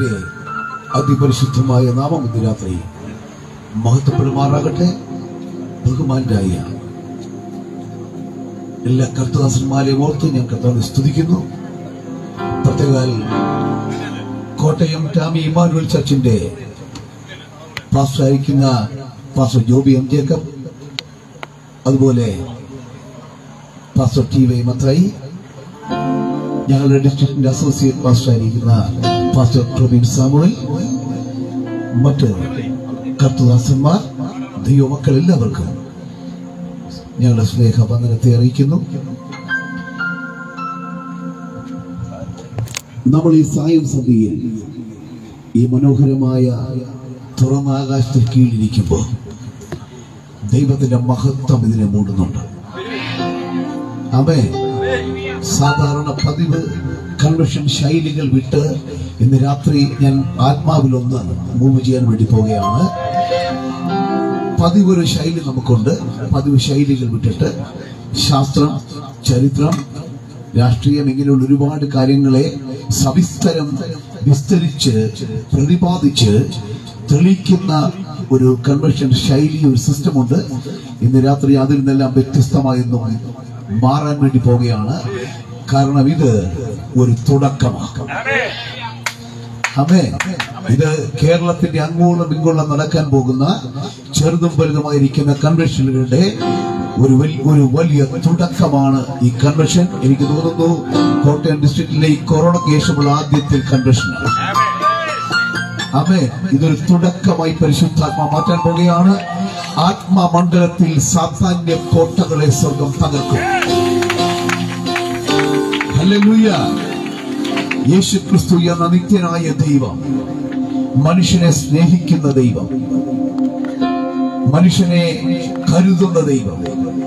ദൈവത്തിന്റെ അതിപരിശുദ്ധമായ നാമം ഇന്ന് രാത്രി മഹത്വപ്പെടുമാറാകട്ടെ ബഹുമാനായ എല്ലാ കർത്തദാസന്മാരെയും ഓർത്ത് ഞാൻ കർത്താവിനെ സ്തുതിക്കുന്നു പ്രത്യേകാൽ കോട്ടയം ടാമി ഇമാനുവൽ ചർച്ചിന്റെ പാസ്റ്റർ അയക്കുന്ന പാസ്റ്റർ ജോബി എം ജേക്കബ് അതുപോലെ പാസ്റ്റർ ടി വൈ മത്തായി ഞങ്ങളുടെ ഡിസ്ട്രിക്റ്റിന്റെ അസോസിയേറ്റ് പാസ്റ്റർ ആയിരിക്കുന്ന പാസ്റ്റർ പ്രവീൺ സാമുവൽ മറ്റ് കർത്തദാസന്മാർ ദൈവമക്കൾ എല്ലാവർക്കും ഞങ്ങളുടെ സ്നേഹ വന്ദനത്തെ അറിയിക്കുന്നു നമ്മൾ ഈ സായം സന്ധ്യയിൽ ഈ മനോഹരമായ തുറന്ന ആകാശത്തിൽ കീഴിലിരിക്കുമ്പോൾ ദൈവത്തിന്റെ മഹത്വം ഇതിനെ മൂടുന്നുണ്ട് അവേ സാധാരണ പതിവ് കൺവെൻഷൻ ശൈലികൾ വിട്ട് ഇന്ന് രാത്രി ഞാൻ ആത്മാവിലൊന്ന് മൂവ് ചെയ്യാൻ വേണ്ടി പോവുകയാണ് പതിവ് ഒരു ശൈലി നമുക്കുണ്ട് പതിവ് ശൈലികൾ വിട്ടിട്ട് ശാസ്ത്രം ചരിത്രം രാഷ്ട്രീയം ഇങ്ങനെയുള്ള ഒരുപാട് കാര്യങ്ങളെ സവിസ്തരം വിസ്തരിച്ച് പ്രതിപാദിച്ച് തെളിയിക്കുന്ന ഒരു കൺവെൻഷൻ ശൈലി ഒരു സിസ്റ്റമുണ്ട് ഇന്ന് രാത്രി അതിൽ നിന്നെല്ലാം വ്യത്യസ്തമായൊന്നും മാറാൻ വേണ്ടി പോവുകയാണ് കാരണം ഇത് ഒരു തുടക്കമാണ് അമേ ഇത് കേരളത്തിന്റെ അങ്ങോളം ഇങ്ങോളം നടക്കാൻ പോകുന്ന ചെറുതും വലുതുമായിരിക്കുന്ന കൺവെൻഷനുകളുടെ ഒരു വലി- ഒരു വലിയ തുടക്കമാണ് ഈ കൺവെൻഷൻ എനിക്ക് തോന്നുന്നു കോട്ടയം ഡിസ്ട്രിക്റ്റിലെ ഈ കൊറോണയ്ക്ക് ശേഷമുള്ള ആദ്യത്തെ കൺവെൻഷനാണ് അതെ ഇതൊരു തുടക്കമായി പരിശുദ്ധാത്മ മാറ്റാൻ പോകുകയാണ് ആത്മമണ്ഡലത്തിൽ സാധാന്യ കോട്ടകളെ സ്വർഗം തകർക്കും ഹല്ലേലൂയ യേശു ക്രിസ്തു എന്ന നിത്യനായ ദൈവം മനുഷ്യനെ സ്നേഹിക്കുന്ന ദൈവം മനുഷ്യനെ കരുതുന്ന ദൈവം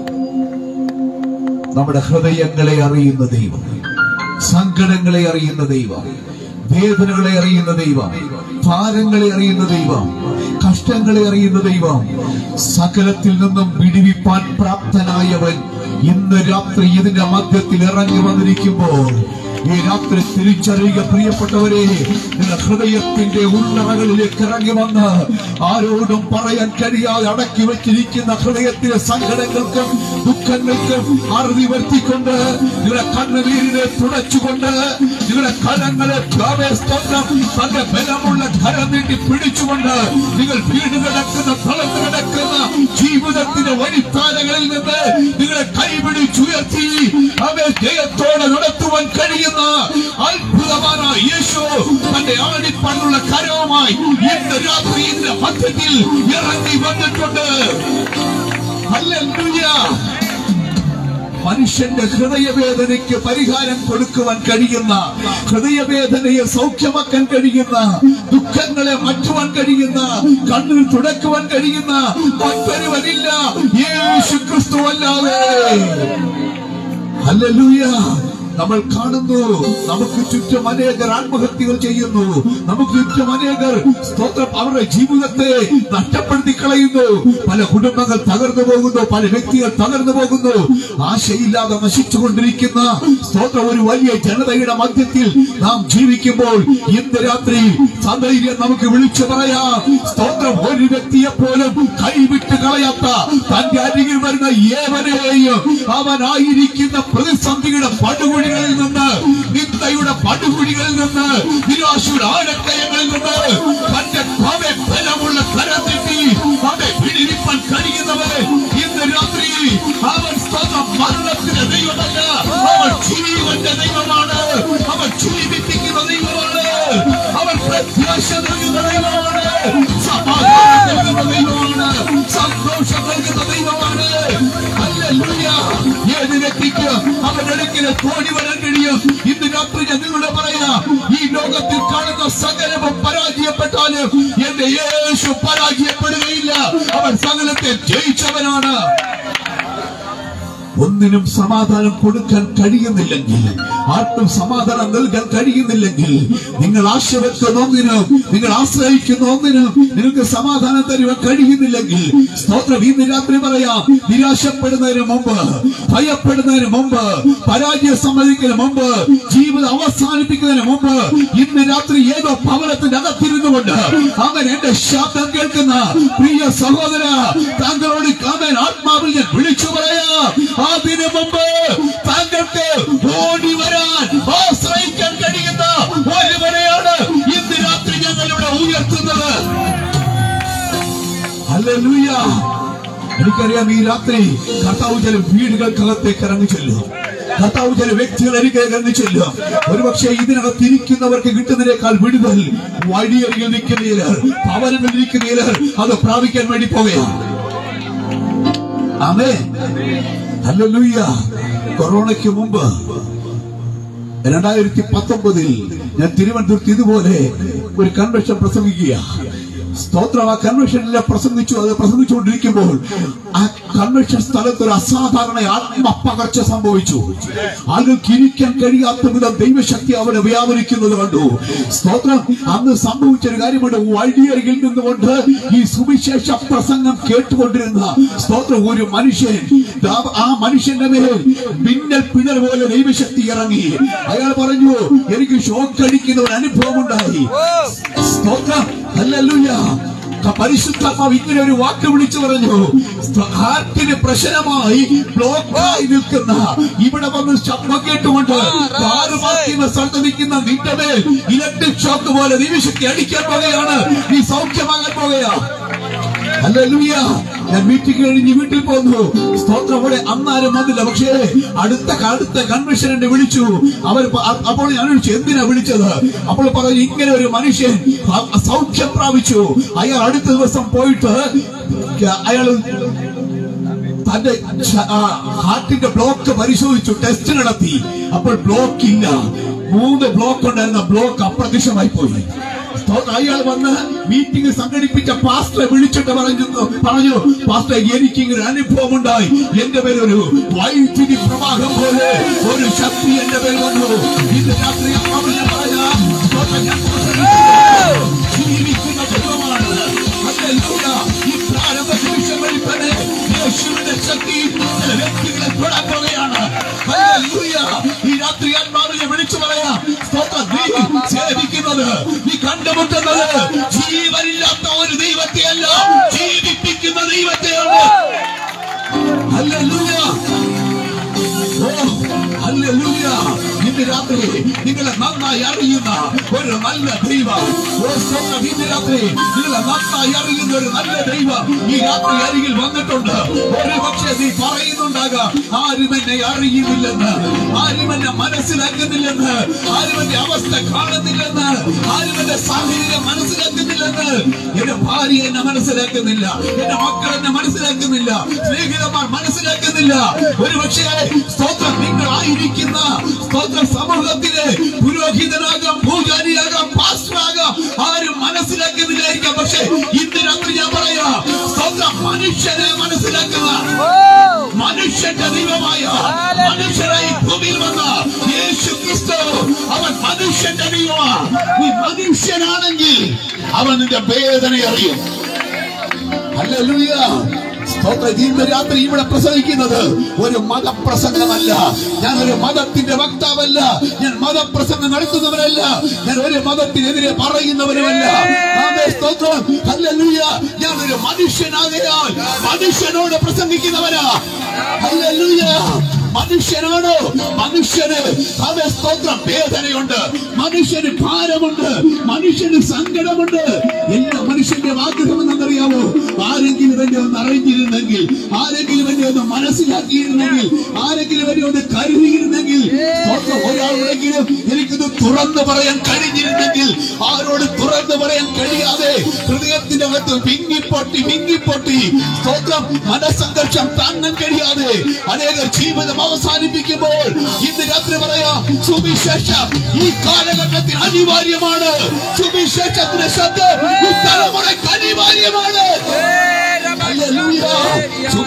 നമ്മുടെ ഹൃദയങ്ങളെ അറിയുന്ന ദൈവം സങ്കടങ്ങളെ അറിയുന്ന ദൈവം വേദനകളെ അറിയുന്ന ദൈവം ഭാരങ്ങളെ അറിയുന്ന ദൈവം കഷ്ടങ്ങളെ അറിയുന്ന ദൈവം സകലത്തിൽ നിന്നും വിടിവിപ്പാൻ പ്രാപ്തനായവൻ ഇന്ന് രാത്രി ഇതിന്റെ മധ്യത്തിൽ ഇറങ്ങി വന്നിരിക്കുമ്പോൾ ഈ രാത്രി തിരിച്ചറിയുക പ്രിയപ്പെട്ടവരെ നിങ്ങളുടെ ഹൃദയത്തിന്റെ ഉള്ളറകളിലേക്ക് ഇറങ്ങി വന്ന് ആരോടും പറയാൻ കഴിയാതെ അടക്കി വെച്ചിരിക്കുന്ന ഹൃദയത്തിലെ സങ്കടങ്ങൾക്കും ദുഃഖങ്ങൾക്കും അറുതി വരുത്തിക്കൊണ്ട് നിങ്ങളുടെ കണ്ണുനീരിനെ തുടച്ചുകൊണ്ട് നിങ്ങളുടെ കരങ്ങളെ സ്തോത്രം തന്റെ ബലമുള്ള കരം നീട്ടി പിടിച്ചുകൊണ്ട് നിങ്ങൾ വീട് കിടക്കുന്ന തളർന്നു കിടക്കുന്ന ജീവിതത്തിന്റെ വഴിത്താരകളിൽ നിന്ന് നിങ്ങളെ കൈപിടിച്ചുയർത്തി അവയെ ജയത്തോടെ നടത്തുവാൻ കഴിയുന്ന അത്ഭുതமான യേശു തന്റെ ആണിപ്പണ്ണുള്ള കരവുമായി ഇന്ന് രാത്രി ഇന്ന് മധ്യത്തിൽ ഇറങ്ങി വന്നിട്ടുണ്ട് ഹല്ലേലൂയ മനുഷ്യന്റെ ഹൃദയവേദനയ്ക്ക് പരിഹാരം കൊടുക്കുവാൻ കഴിയുന്ന ഹൃദയവേദനയെ സൗഖ്യമാക്കാൻ കഴിയുന്ന ദുഃഖങ്ങളെ മാറ്റുവാൻ കഴിയുന്ന കണ്ണിൽ തുടക്കുവാൻ കഴിയുന്ന മറ്റൊരുവനില്ല യേശു ക്രിസ്തു അല്ലാതെ ഹല്ലേലൂയ നമ്മൾ കാണുന്നു നമുക്ക് ചുറ്റും അനേകർ ആത്മഹത്യകൾ ചെയ്യുന്നു നമുക്ക് ചുറ്റും അനേകർ സ്തോത്രം അവരുടെ ജീവിതത്തെ നഷ്ടപ്പെടുത്തി കളയുന്നു പല കുടുംബങ്ങൾ തകർന്നു പോകുന്നു പല വ്യക്തികൾ തകർന്നു പോകുന്നു ആശയില്ലാതെ നശിച്ചുകൊണ്ടിരിക്കുന്ന സ്തോത്രം ഒരു വലിയ ജനതയുടെ മധ്യത്തിൽ നാം ജീവിക്കുമ്പോൾ ഇന്ന് രാത്രി സധൈര്യം നമുക്ക് വിളിച്ചു പറയാം സ്തോത്രം ഒരു വ്യക്തിയെ പോലും കൈവിട്ട് കളയാത്ത തന്റെ അരികിൽ വരുന്ന ഏവനെയും അവനായിരിക്കുന്ന പ്രതിസന്ധിയുടെ പടുകുഴികളിൽ നിന്ന് നിന്ദയുടെ പടുകുഴികളിൽ നിന്ന് നിരാശയുടെ ആഴക്കയങ്ങളിൽ നിന്ന് തന്റെ അവെ ബലമുള്ള കരം നീട്ടി അവെ പിടിവിപ്പാൻ കഴിയുന്നവരെ ഇന്ന് രാത്രി അവൻ സ്വന്തം മരണത്തിന്റെ ദൈവമല്ല അവൻ ജീവന്റെ ദൈവമാണ് അവൻ ജീവിപ്പിക്കുന്ന ദൈവമാണ് അവൻ പ്രത്യാശ നൽകുന്ന ദൈവമാണ് സമാധാനം നൽകുന്ന ദൈവമാണ് സന്തോഷം നൽകുന്ന ദൈവമാണ് ഹല്ലേലൂയ. ഏത് വ്യക്തിക്ക് അവന്റെ അടുക്കല് തോടി വരാൻ കഴിയും ഇന്ന് രാത്രി ഞാൻ നിങ്ങളോട് പറയാ ഈ ലോകത്തിൽ കാണുന്ന സകലവും പരാജയപ്പെട്ടാലും എന്റെ യേശു പരാജയപ്പെടുകയില്ല അവൻ സകലത്തെ ജയിച്ചവനാണ് ഒന്നിനും സമാധാനം കൊടുക്കാൻ കഴിയുന്നില്ലെങ്കിൽ ആർക്കും സമാധാനം നൽകാൻ കഴിയുന്നില്ലെങ്കിൽ നിങ്ങൾ ആശ്രയിക്കുന്ന ഒന്നിനും നിങ്ങൾ ആശ്രയിക്കുന്ന ഒന്നിനും നിങ്ങൾക്ക് സമാധാനം തരുവാൻ കഴിയുന്നില്ലെങ്കിൽ സ്തോത്രം ഇന്ന് രാത്രി പറയാം നിരാശപ്പെടുന്നതിന് മുമ്പ് ഭയപ്പെടുന്നതിന് മുമ്പ് പരാജയം സമ്മതിക്കുന്നതിന് മുമ്പ് ജീവിതം അവസാനിപ്പിക്കുന്നതിന് മുമ്പ് ഇന്ന് രാത്രി ഏതോ ഭവനത്തിന്റെ അകത്തിരുന്നു കൊണ്ട് അവൻ എന്റെ ശബ്ദം കേൾക്കുന്ന പ്രിയ സഹോദര താങ്കളോട് അവൻ ആത്മാവിൽ ഞാൻ വിളിച്ചു പറയാം അതിനു മുമ്പ് താങ്കൾക്ക് ഓടി വരാൻ ആശ്രയിക്കാൻ കഴിയുന്ന ഒരുവരെയാണ് ഇന്ന് രാത്രി ഞങ്ങൾ ഇവിടെ ഉയർത്തുന്നത് ഹല്ലേലൂയ എനിക്കറിയാം ഈ രാത്രി കർത്താവ് ചില വീടുകൾക്കകത്തേക്ക് ഇറങ്ങി ചെല്ലും കർത്താവ് ചില വ്യക്തികൾ എനിക്ക് ഇറങ്ങി ചെല്ലും ഒരുപക്ഷെ ഇതിനകത്ത് ഇരിക്കുന്നവർക്ക് കിട്ടുന്നതിനേക്കാൾ വിടുതൽ വഴിയറിയിൽ നിൽക്കുന്നതിൽ ഭവനങ്ങളിൽ നിൽക്കുന്നതിൽ അത് പ്രാപിക്കാൻ വേണ്ടി പോവുകയാണ് ആമേ ഹല്ലേലൂയ കൊറോണയ്ക്ക് മുമ്പ് രണ്ടായിരത്തി പത്തൊമ്പതിൽ ഞാൻ തിരുവനന്തപുരത്ത് ഇതുപോലെ ഒരു കൺവെൻഷൻ പ്രസംഗിക്കുക സ്തോത്രം ആ കൺവെൻഷനിൽ പ്രസംഗിച്ചു അത് പ്രസംഗിച്ചുകൊണ്ടിരിക്കുമ്പോൾ ആ കൺവെൻഷൻ സ്ഥലത്ത് ഒരു അസാധാരണ ആത്മപകർച്ച സംഭവിച്ചു ആളുകൾക്ക് ഇരിക്കാൻ കഴിയാത്ത വിധം ദൈവശക്തി അവനെ വ്യാപരിക്കുന്നത് കണ്ടു സ്തോത്രം അന്ന് സംഭവിച്ച ഒരു കാര്യമുണ്ട് വഴിയരികിൽ നിന്നുകൊണ്ട് ഈ സുവിശേഷ പ്രസംഗം കേട്ടുകൊണ്ടിരുന്ന സ്തോത്രം ഒരു മനുഷ്യൻ ദാ- ആ മനുഷ്യന്റെ മേൽ മിന്നൽ പിണർ പോലെ ദൈവശക്തി ഇറങ്ങി അയാൾ പറഞ്ഞു എനിക്ക് ഷോക്ക് അടിക്കുന്ന ഒരു അനുഭവം ഉണ്ടായി സ്തോത്രം ഹല്ലേലൂയ ക- പരിശുദ്ധാത്മാവ് ഇങ്ങനെ ഒരു വാക്ക് വിളിച്ചു പറഞ്ഞു സ്ത- ഹാർട്ടിന് പ്രശ്നമായി ബ്ലോക്കായി നിൽക്കുന്ന ഇവിടെ വന്ന് ശബ്ദം കേട്ടുകൊണ്ട് കാറ് മാറ്റുന്ന സ്ഥലത്ത് നിൽക്കുന്ന നിന്റെ മേൽ ഇലക്ട്രിക് ഷോക്ക് പോലെ ദൈവശക്തി അടിക്കാൻ പോകുകയാണ് നീ സൗഖ്യമാകാൻ പോകുകയാ ഹല്ലേലൂയ ഞാൻ മീറ്റിംഗ് കഴിഞ്ഞ് വീട്ടിൽ പോന്നു സ്തോത്രം അവിടെ അന്നാരും വന്നില്ല പക്ഷേ അടുത്ത അടുത്ത കൺവെൻഷൻ എന്നെ വിളിച്ചു അവർ പ- അ- അപ്പോൾ ഞാൻ വിളിച്ചു എന്തിനാ വിളിച്ചത് അപ്പോൾ പറഞ്ഞു ഇങ്ങനെ ഒരു മനുഷ്യൻ അ- സൗഖ്യം പ്രാപിച്ചു അയാൾ അടുത്ത ദിവസം പോയിട്ട് അയാൾ തന്റെ ശ- ആ, ഹാർട്ടിന്റെ ബ്ലോക്ക് പരിശോധിച്ചു ടെസ്റ്റ് നടത്തി അപ്പോൾ ബ്ലോക്ക് ഇല്ല മൂന്ന് ബ്ലോക്ക് ഉണ്ടായിരുന്ന ബ്ലോക്ക് അപ്രത്യക്ഷമായി പോയി സ്തോത്രം. അയാൾ വന്ന് മീറ്റിംഗ് സംഘടിപ്പിച്ച പാസ്റ്ററെ വിളിച്ചിട്ട് പറഞ്ഞു പറഞ്ഞു പാസ്റ്റർ എനിക്ക് ഇങ്ങനെ അനുഭവം ഉണ്ടായി എന്റെ പേര് ഒരു വൈദ്യുതി പ്രവാഹം പോലെ ഒരു ശക്തി എന്റെ പേര് വന്നു ഇന്ന് രാത്രി അമ്മാവ് ഞാൻ പറയാം സ്തോത്രം. ഞാൻ പ്രസംഗിക്കുന്നത് ജീവിക്കുന്ന ദൈവമാണ് ഹല്ലേലൂയ. ഈ പ്രാരംഭ നിമിഷങ്ങളിൽ തന്നെ യേശുവിന്റെ ശക്തി ചില വ്യക്തികളെ തൊടാൻ പോകുകയാണ് ഹല്ലേലൂയ. ഈ രാത്രി ആത്മാവിനെ വിളിച്ചു പറയാം സ്തോത്രം. നീ സേവിക്കുന്നത് നീ കണ്ടുമുട്ടുന്നത് ജീവനില്ലാത്ത ഒരു ദൈവത്തെയല്ല ജീവിപ്പിക്കുന്ന ദൈവത്തെയാണ് ഹല്ലേലൂയ. ഓ, ഹല്ലേലൂയ. ഇന്ന് രാത്രി നിങ്ങളെ നന്നായി അറിയുന്ന ഒരു നല്ല ദൈവം ഓ, സ്തോത്രം. ഇന്ന് രാത്രി നിങ്ങളെ നന്നായി അറിയുന്ന ഒരു നല്ല ദൈവം ഈ രാത്രി അരികിൽ വന്നിട്ടുണ്ട് ഒരു പക്ഷേ നീ പറയുന്നുണ്ടാകാം ആരും എന്നെ അറിയുന്നില്ലെന്ന് ആരും എന്നെ മനസ്സിലാക്കുന്നില്ലെന്ന് ആരും എന്റെ അവസ്ഥ കാണുന്നില്ലെന്ന് ആരും എന്റെ സാഹചര്യം മനസ്സിലാക്കുന്നില്ലെന്ന് എന്റെ ഭാര്യ എന്നെ മനസ്സിലാക്കുന്നില്ല എന്റെ മക്കൾ എന്നെ മനസ്സിലാക്കുന്നില്ല സ്നേഹിതന്മാർ മനസ്സിലാക്കുന്നില്ല ഒരു പക്ഷേ സ്തോത്രം നിങ്ങളായിരിക്കുന്ന സ്തോത്ര സമൂഹത്തിലെ പുരോഹിതനാകാം പൂജാരിയാകാം പാസ്റ്ററാകാം ആരും മനസ്സിലാക്കുന്നില്ലായിരിക്കാം പക്ഷേ ഇന്ന് രാത്രി ഞാൻ പറയാം സ്തോത്രം മനുഷ്യനെ മനസ്സിലാക്കുന്ന മനുഷ്യന്റെ ദൈവമായ മനുഷ്യരായി ഭൂമിയിൽ വന്ന യേശു ക്രിസ്തു അവൻ മനുഷ്യന്റെ ദൈവമാ നീ മനുഷ്യനാണെങ്കിൽ അവൻ നിന്റെ വേദന അറിയും ഹല്ലേലൂയ സ്തോത്രം ഇന്ന് രാത്രി ഇവിടെ പ്രസംഗിക്കുന്നത് ഒരു മതപ്രസംഗമല്ല ഞാൻ ഒരു മതത്തിന്റെ വക്താവല്ല ഞാൻ മതപ്രസംഗം നടത്തുന്നവരല്ല ഞാൻ ഒരു മതത്തിനെതിരെ പറയുന്നവരുമല്ല ആമേ, സ്തോത്രം ഹല്ലേലൂയ ഞാൻ ഒരു മനുഷ്യനാകയാൽ മനുഷ്യനോട് പ്രസംഗിക്കുന്നവരാ ഹല്ലേലൂയ മനുഷ്യനാണോ മനുഷ്യന് അവ സ്തോത്രം വേദനയുണ്ട് മനുഷ്യന് ഭാരമുണ്ട് മനുഷ്യന് സങ്കടമുണ്ട് എല്ലാ മനുഷ്യന്റെ ആഗ്രഹം എന്നറിയാമോ ആരെങ്കിലും എന്നെ ഒന്ന് അറിഞ്ഞിരുന്നെങ്കിൽ ആരെങ്കിലും എന്നെ ഒന്ന് മനസ്സിലാക്കിയിരുന്നെങ്കിൽ ആരെങ്കിലും എന്നെ ഒന്ന് കരുതിയിരുന്നെങ്കിൽ സ്തോത്രം ഒരാളെങ്കിലും എനിക്കിത് തുറന്നു പറയാൻ കഴിഞ്ഞിരുന്നെങ്കിൽ ആരോട് തുറന്നു പറയാൻ കഴിയാതെ ഹൃദയത്തിന്റെ അകത്ത് വിങ്ങിപ്പൊട്ടി വിങ്ങിപ്പൊട്ടി സ്തോത്രം മനസ്സംഘർഷം താങ്ങാൻ കഴിയാതെ അനേക ജീവിതം അവസാനിപ്പിക്കുമ്പോൾ ഇന്ന് രാത്രി പറയാം സുവിശേഷം ഈ കാലഘട്ടത്തിൽ അനിവാര്യമാണ് സുവിശേഷത്തിന്റെ ശബ്ദം ഈ തലമുറയ്ക്ക് അനിവാര്യമാണ് ഹല്ലേലൂയ. സുവിശേഷ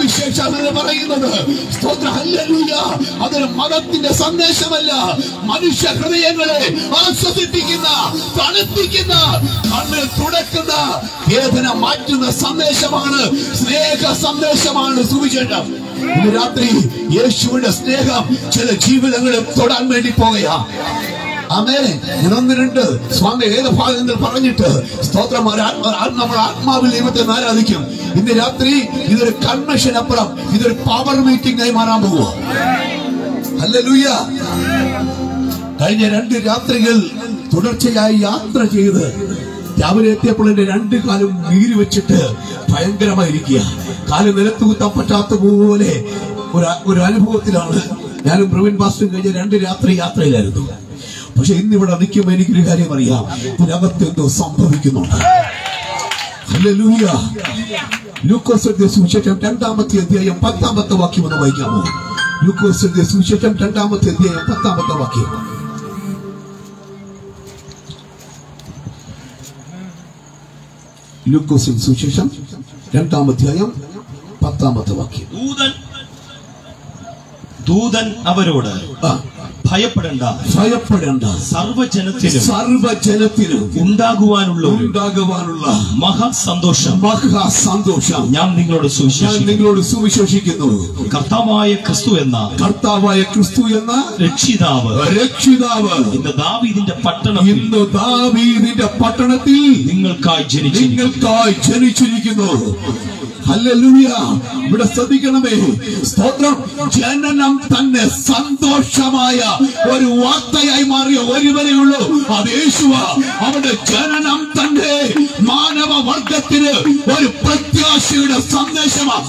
എന്ന് പറയുന്നത് സ്തോത്ര ഹല്ലേലൂയ അതൊരു മതത്തിന്റെ സന്ദേശമല്ല മനുഷ്യ ഹൃദയങ്ങളെ ആശ്വസിപ്പിക്കുന്ന തണുപ്പിക്കുന്ന കണ്ണിൽ തുടക്കുന്ന വേദന മാറ്റുന്ന സന്ദേശമാണ് സ്നേഹ സന്ദേശമാണ് സുവിശേഷം ഇന്ന് രാത്രി യേശുവിന്റെ സ്നേഹം ചില ജീവിതങ്ങളെ തൊടാൻ വേണ്ടി പോകുകയാ അമേ ഞാൻ ഒന്ന് രണ്ട് സ്വാമി വേദഭാഗങ്ങൾ പറഞ്ഞിട്ട് സ്തോത്രം ഒരു ആത്മ- ആ- നമ്മൾ ആത്മാവിൽ ദൈവത്തെ ഒന്ന് ആരാധിക്കും ഇന്ന് രാത്രി ഇതൊരു കൺവെൻഷൻ അപ്പുറം ഇതൊരു പവർ മീറ്റിംഗ് ആയി മാറാൻ പോകുമോ ഹല്ലേലൂയ കഴിഞ്ഞ രണ്ട് രാത്രികൾ തുടർച്ചയായി യാത്ര ചെയ്ത് രാവിലെ എത്തിയപ്പോൾ എന്റെ രണ്ട് കാലും നീര് വെച്ചിട്ട് ഭയങ്കരമായിരിക്കുക കാല് നിലത്ത് കുത്താൻ പറ്റാത്ത പോലെ ഒരു ഒരു അനുഭവത്തിലാണ് ഞാനും പ്രവീൺ മാസ്റ്ററും കഴിഞ്ഞ രണ്ട് രാത്രി യാത്രയിലായിരുന്നു പക്ഷെ ഇന്നിവിടെ നിൽക്കുമ്പോൾ എനിക്കൊരു കാര്യം അറിയാം ഇതിനകത്ത് എന്തോ സംഭവിക്കുന്നുണ്ട് ഹല്ലേലൂയ ലൂക്കോസ് എഴുതിയ സുവിശേഷം രണ്ടാമത്തെ അധ്യായം പത്താമത്തെ വാക്യം ഒന്ന് വായിക്കാമോ ലൂക്കോസ് എഴുതിയ സുവിശേഷം രണ്ടാമത്തെ അധ്യായം പത്താമത്തെ വാക്യം ലൂക്കോസിൻ സുവിശേഷം രണ്ടാമധ്യായം പത്താമത്തെ വാക്യം ദൂതൻ ദൂതൻ അവരോട് ആ, ഭയപ്പെടേണ്ട ഭയപ്പെടേണ്ട സർവജനത്തിനും സർവജനത്തിനും ഉണ്ടാകുവാനുള്ള ഒരു ഉണ്ടാകുവാനുള്ള മഹാസന്തോഷം മഹാ സന്തോഷം ഞാൻ നിങ്ങളോട് ഞാൻ സുവിശേഷിക്കുന്നു നിങ്ങളോട് സുവിശേഷിക്കുന്നു കർത്താവായ ക്രിസ്തു എന്ന കർത്താവായ ക്രിസ്തു എന്ന രക്ഷിതാവ് രക്ഷിതാവ് ഇന്ന് ദാവീദിന്റെ പട്ടണത്തിൽ ഇന്ന് ദാവീദിന്റെ പട്ടണത്തിൽ നിങ്ങൾക്കായി ജനിച്ചിരിക്കുന്നു നിങ്ങൾക്കായി ജനിച്ചിരിക്കുന്നു ഹല്ലേലൂയ ഇവിടെ ശ്രദ്ധിക്കണമേ സ്തോത്രം ജനനം തന്നെ സന്തോഷമായ ഒരു വാർത്തയായി മാറിയ ഒരുവരേ ഉള്ളൂ അത് യേശുവ അവന്റെ ജനനം തന്നെ മാനവ വർഗത്തിന് ഒരു പ്രത്യാശയുടെ സന്ദേശമാണ്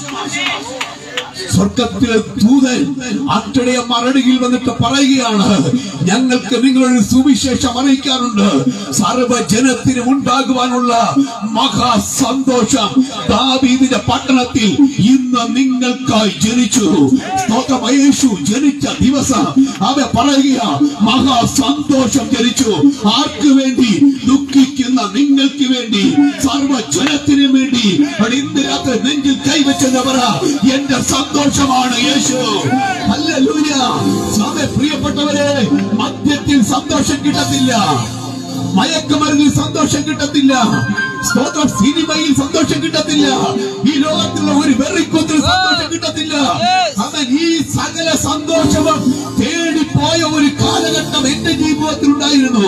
സ്വർഗത്തിലെ ദൂതൻ അട്ടടയ മറടിയിൽ വന്നിട്ട് പറയുകയാണ് ഞങ്ങൾക്ക് നിങ്ങളൊരു സുവിശേഷം അറിയിക്കാറുണ്ട് സർവജനത്തിനും ഉണ്ടാകുവാനുള്ള മഹാ സന്തോഷം ദാവീദിന്റെ പട്ടണത്തിൽ ഇന്ന് നിങ്ങൾക്കായി ജനിച്ചു സ്തോത്രം യേശു ജനിച്ച ദിവസം അവ പറയുക മഹാ സന്തോഷം ജനിച്ചു ആർക്ക് വേണ്ടി ദുഃഖിക്കുന്ന നിങ്ങൾക്ക് വേണ്ടി സർവജനത്തിനും വേണ്ടി അവിടെ ഇന്ന് രാത്രി നെഞ്ചിൽ കൈവച്ചെന്ന് പറ എന്റെ സന്തോഷമാണ് യേശു ഹല്ലേലൂയ സ്വാമി പ്രിയപ്പെട്ടവരെ മദ്യത്തിൽ സന്തോഷം കിട്ടത്തില്ല മയക്കുമരുന്നിൽ സന്തോഷം കിട്ടത്തില്ല സ്തോത്രം സിനിമയിൽ സന്തോഷം കിട്ടത്തില്ല ഈ ലോകത്തിലുള്ള ഒരു വെറിക്കുത്തിൽ സന്തോഷം കിട്ടത്തില്ല അവൻ ഈ സകല സന്തോഷവും തേടിപ്പോയ ഒരു കാലഘട്ടം എന്റെ ജീവിതത്തിൽ ഉണ്ടായിരുന്നു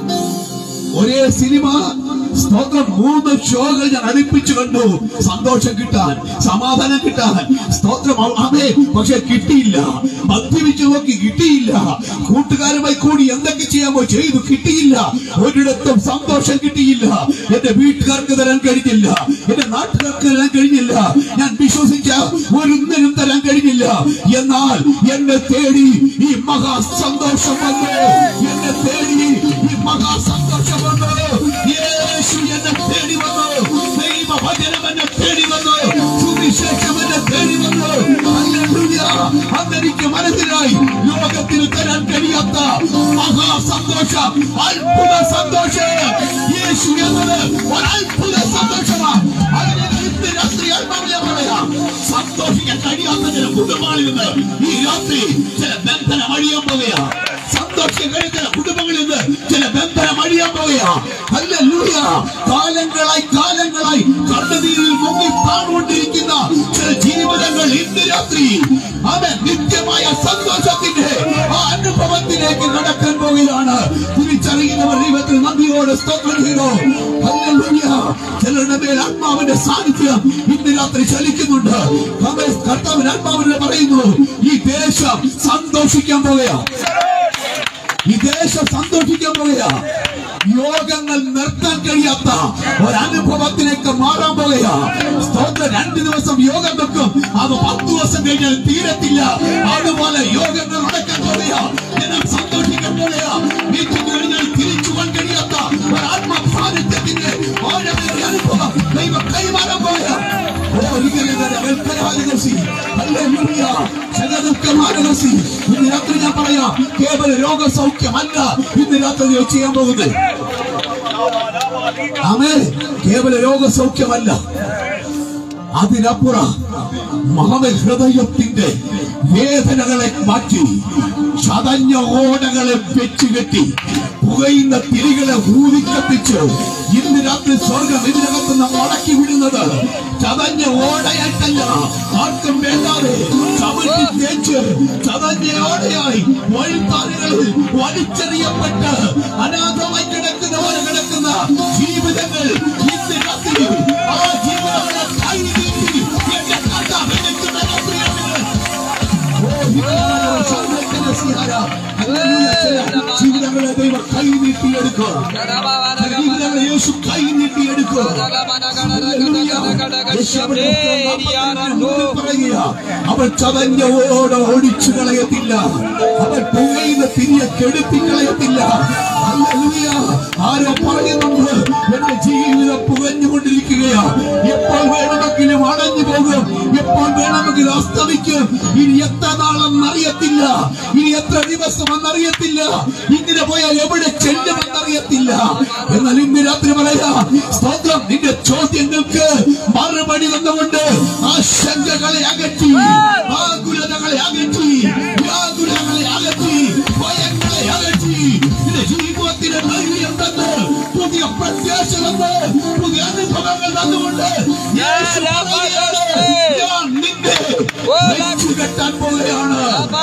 ഒരേ സിനിമ സ്തോത്രം മൂന്ന് ഷോകൾ ഞാൻ അടുപ്പിച്ചു കണ്ടു സന്തോഷം കിട്ടാൻ സമാധാനം കിട്ടാൻ സ്തോത്രം അവ- അതെ പക്ഷെ കിട്ടിയില്ല മദ്യപിച്ചു നോക്കി കിട്ടിയില്ല കൂട്ടുകാരുമായി കൂടി എന്തൊക്കെ ചെയ്യാമോ ചെയ്തു കിട്ടിയില്ല ഒരിടത്തും സന്തോഷം കിട്ടിയില്ല എന്റെ വീട്ടുകാർക്ക് തരാൻ കഴിഞ്ഞില്ല എന്റെ നാട്ടുകാർക്ക് തരാൻ കഴിഞ്ഞില്ല ഞാൻ വിശ്വസിച്ച ഒരിന്നലും തരാൻ കഴിഞ്ഞില്ല എന്നാൽ എന്നെ തേടി ഈ മഹാ സന്തോഷം വന്നു എന്നെ തേടി ഈ മഹാ സന്തോഷം വന്നു യേശു എന്നെ തേടി വന്നു ദൈവ വചനം എന്നെ തേടി വന്നു സുവിശേഷം എന്നെ തേടി വന്നു ഹല്ലേലൂയ അതെനിക്ക് മനസ്സിലായി ലോകത്തിന് തരാൻ കഴിയാത്ത മഹാ സന്തോഷം അത്ഭുത സന്തോഷം യേശു എന്നത് ഒരു അത്ഭുത സന്തോഷമാണ് അതിനെ ഇന്ന് രാത്രി ആത്മാവിലെ പറയാം സന്തോഷിക്കാൻ കഴിയാത്ത ചില കുടുംബങ്ങളിൽ നിന്ന് ഈ രാത്രി ചില ബന്ധനം അഴിയാൻ പോവുകയാ സന്തോഷിക്കാൻ കഴിയുന്ന കുടുംബങ്ങളിൽ നിന്ന് ചില ബന്ധനം അഴിയാൻ പോവുകയാ ഹല്ലേലൂയ കാലങ്ങളായി കാലങ്ങളായി കണ്ണുനീരിൽ മുങ്ങി താണുകൊണ്ടിരിക്കുന്ന ചില ജീവിതങ്ങൾ ഇന്ന് രാത്രി അവൻ നിത്യമായ സന്തോഷത്തിന്റെ ആ അനുഭവത്തിലേക്ക് നടക്കാൻ പോവുകയാണ് തിരിച്ചറിയുന്നവർ ദൈവത്തിന് നന്ദിയോടെ സ്തോത്രം ചെയ്തോ ഹല്ലേലൂയ ചിലരുടെ മേൽ ആത്മാവിന്റെ സാന്നിധ്യം ഇന്ന് രാത്രി ചലിക്കുന്നുണ്ട് അവൻ കർത്താവിന് ആത്മാവിനെ പറയുന്നു ഈ ദേശം സന്തോഷിക്കാൻ പോവുകയാണ് ഈ ദേശം സന്തോഷിക്കാൻ പോവുകയാ യോഗങ്ങൾ നിർത്താൻ കഴിയാത്ത ഒരനുഭവത്തിലേക്ക് മാറാൻ പോവുകയാ സ്തോത്രം രണ്ട് ദിവസം യോഗം വെക്കും അത് പത്ത് ദിവസം കഴിഞ്ഞാൽ തീരത്തില്ല അതുപോലെ യോഗങ്ങൾ നടക്കാൻ പോവുകയാ ജനം സന്തോഷിക്കാൻ പോവുകയാ മീറ്റിംഗ് കഴിഞ്ഞാൽ തിരിച്ചു പോകാൻ കഴിയാത്ത ഒരാത്മ സാന്നിധ്യത്തിന്റെ ആഴമേറിയ അനുഭവം ദൈവം കൈമാറാൻ പോവുകയാ ഓ ഇങ്ങനെ വെൽപ്പരാജകസി ഹല്ലേലൂയ ജഗദുഃഖമാനകസി ഇന്ന് രാത്രി ഞാൻ പറയാം കേവല രോഗസൗഖ്യമല്ല ഇന്ന് രാത്രി ഞാൻ ചെയ്യാൻ പോകുന്നത് ആമേ കേവല രോഗസൗഖ്യമല്ല അതിനപ്പുറം മാനവ ഹൃദയത്തിന്റെ വേദനകളെ മാറ്റി ചതഞ്ഞ ഓടകളെ വെച്ചുകെട്ടി പുകയുന്ന തിരികളെ ഊതിക്കത്തിച്ച് ഇന്ന് രാത്രി സ്വർഗം ഇതിനകത്ത് നാം മടക്കി വിടുന്നത് ചതഞ്ഞ ഓടയായിട്ടല്ല ആർക്കും വേണ്ടാതെ ചവിട്ടി തേച്ച് ചതഞ്ഞ ഓടയായി വഴിത്താലുകളിൽ വലിച്ചെറിയപ്പെട്ട് അനാഥമായി കിടക്കുന്നവരെ കിടക്കുന്ന ജീവിതങ്ങൾ ഇന്ന് രാത്രി ആ ജീവിതങ്ങളെ കൈ നീട്ടി എന്റെ കർത്താവിലേക്ക് നടക്കുകയാണ്. ജീവിതങ്ങളെ ദൈവം കൈ നീട്ടിയെടുക്കുക ജീവിതങ്ങളെ യേശു കൈ നീട്ടിയെടുക്കുക അവൾ ചതഞ്ഞ ഓട ഓടിച്ചു കളയത്തില്ല അവൾ പുകയുന്ന തിരിയെ കെടുത്തി കളയത്തില്ല ഹല്ലേലൂയ. ആരോ പറയുന്നുണ്ട് എന്റെ ജീവിതം പുകഞ്ഞുകൊണ്ടിരിക്കുകയാ എപ്പോൾ വേണമെങ്കിലും അടഞ്ഞു പോകും എപ്പോൾ വേണമെങ്കിലും അസ്തമിക്കും ഇനി എത്ര നാളെന്നറിയത്തില്ല ഇനി എത്ര ദിവസം എന്നറിയത്തില്ല ഇങ്ങനെ പോയാൽ എവിടെ ചെല്ലുമെന്നറിയത്തില്ല എന്നാൽ ഇന്ന് രാത്രി പറയാ സ്തോത്രം നിന്റെ ചോദ്യങ്ങൾക്ക് മറുപടി തന്നുകൊണ്ട് ആ ശങ്കകളെ അകറ്റി ആകുലതകളെ അകറ്റി വ്യാകുലങ്ങളെ അകറ്റി ഭയങ്ങളെ അകറ്റി നിന്റെ ജീവിതത്തിന് ധൈര്യം തന്ന് പുതിയ പ്രത്യാശ തന്ന് പുതിയ അനുഭവങ്ങൾ തന്നുകൊണ്ട് യേശു പറയുകയാണ്, ഞാൻ നിന്നെ വെച്ചുകെട്ടാൻ പോവുകയാണ്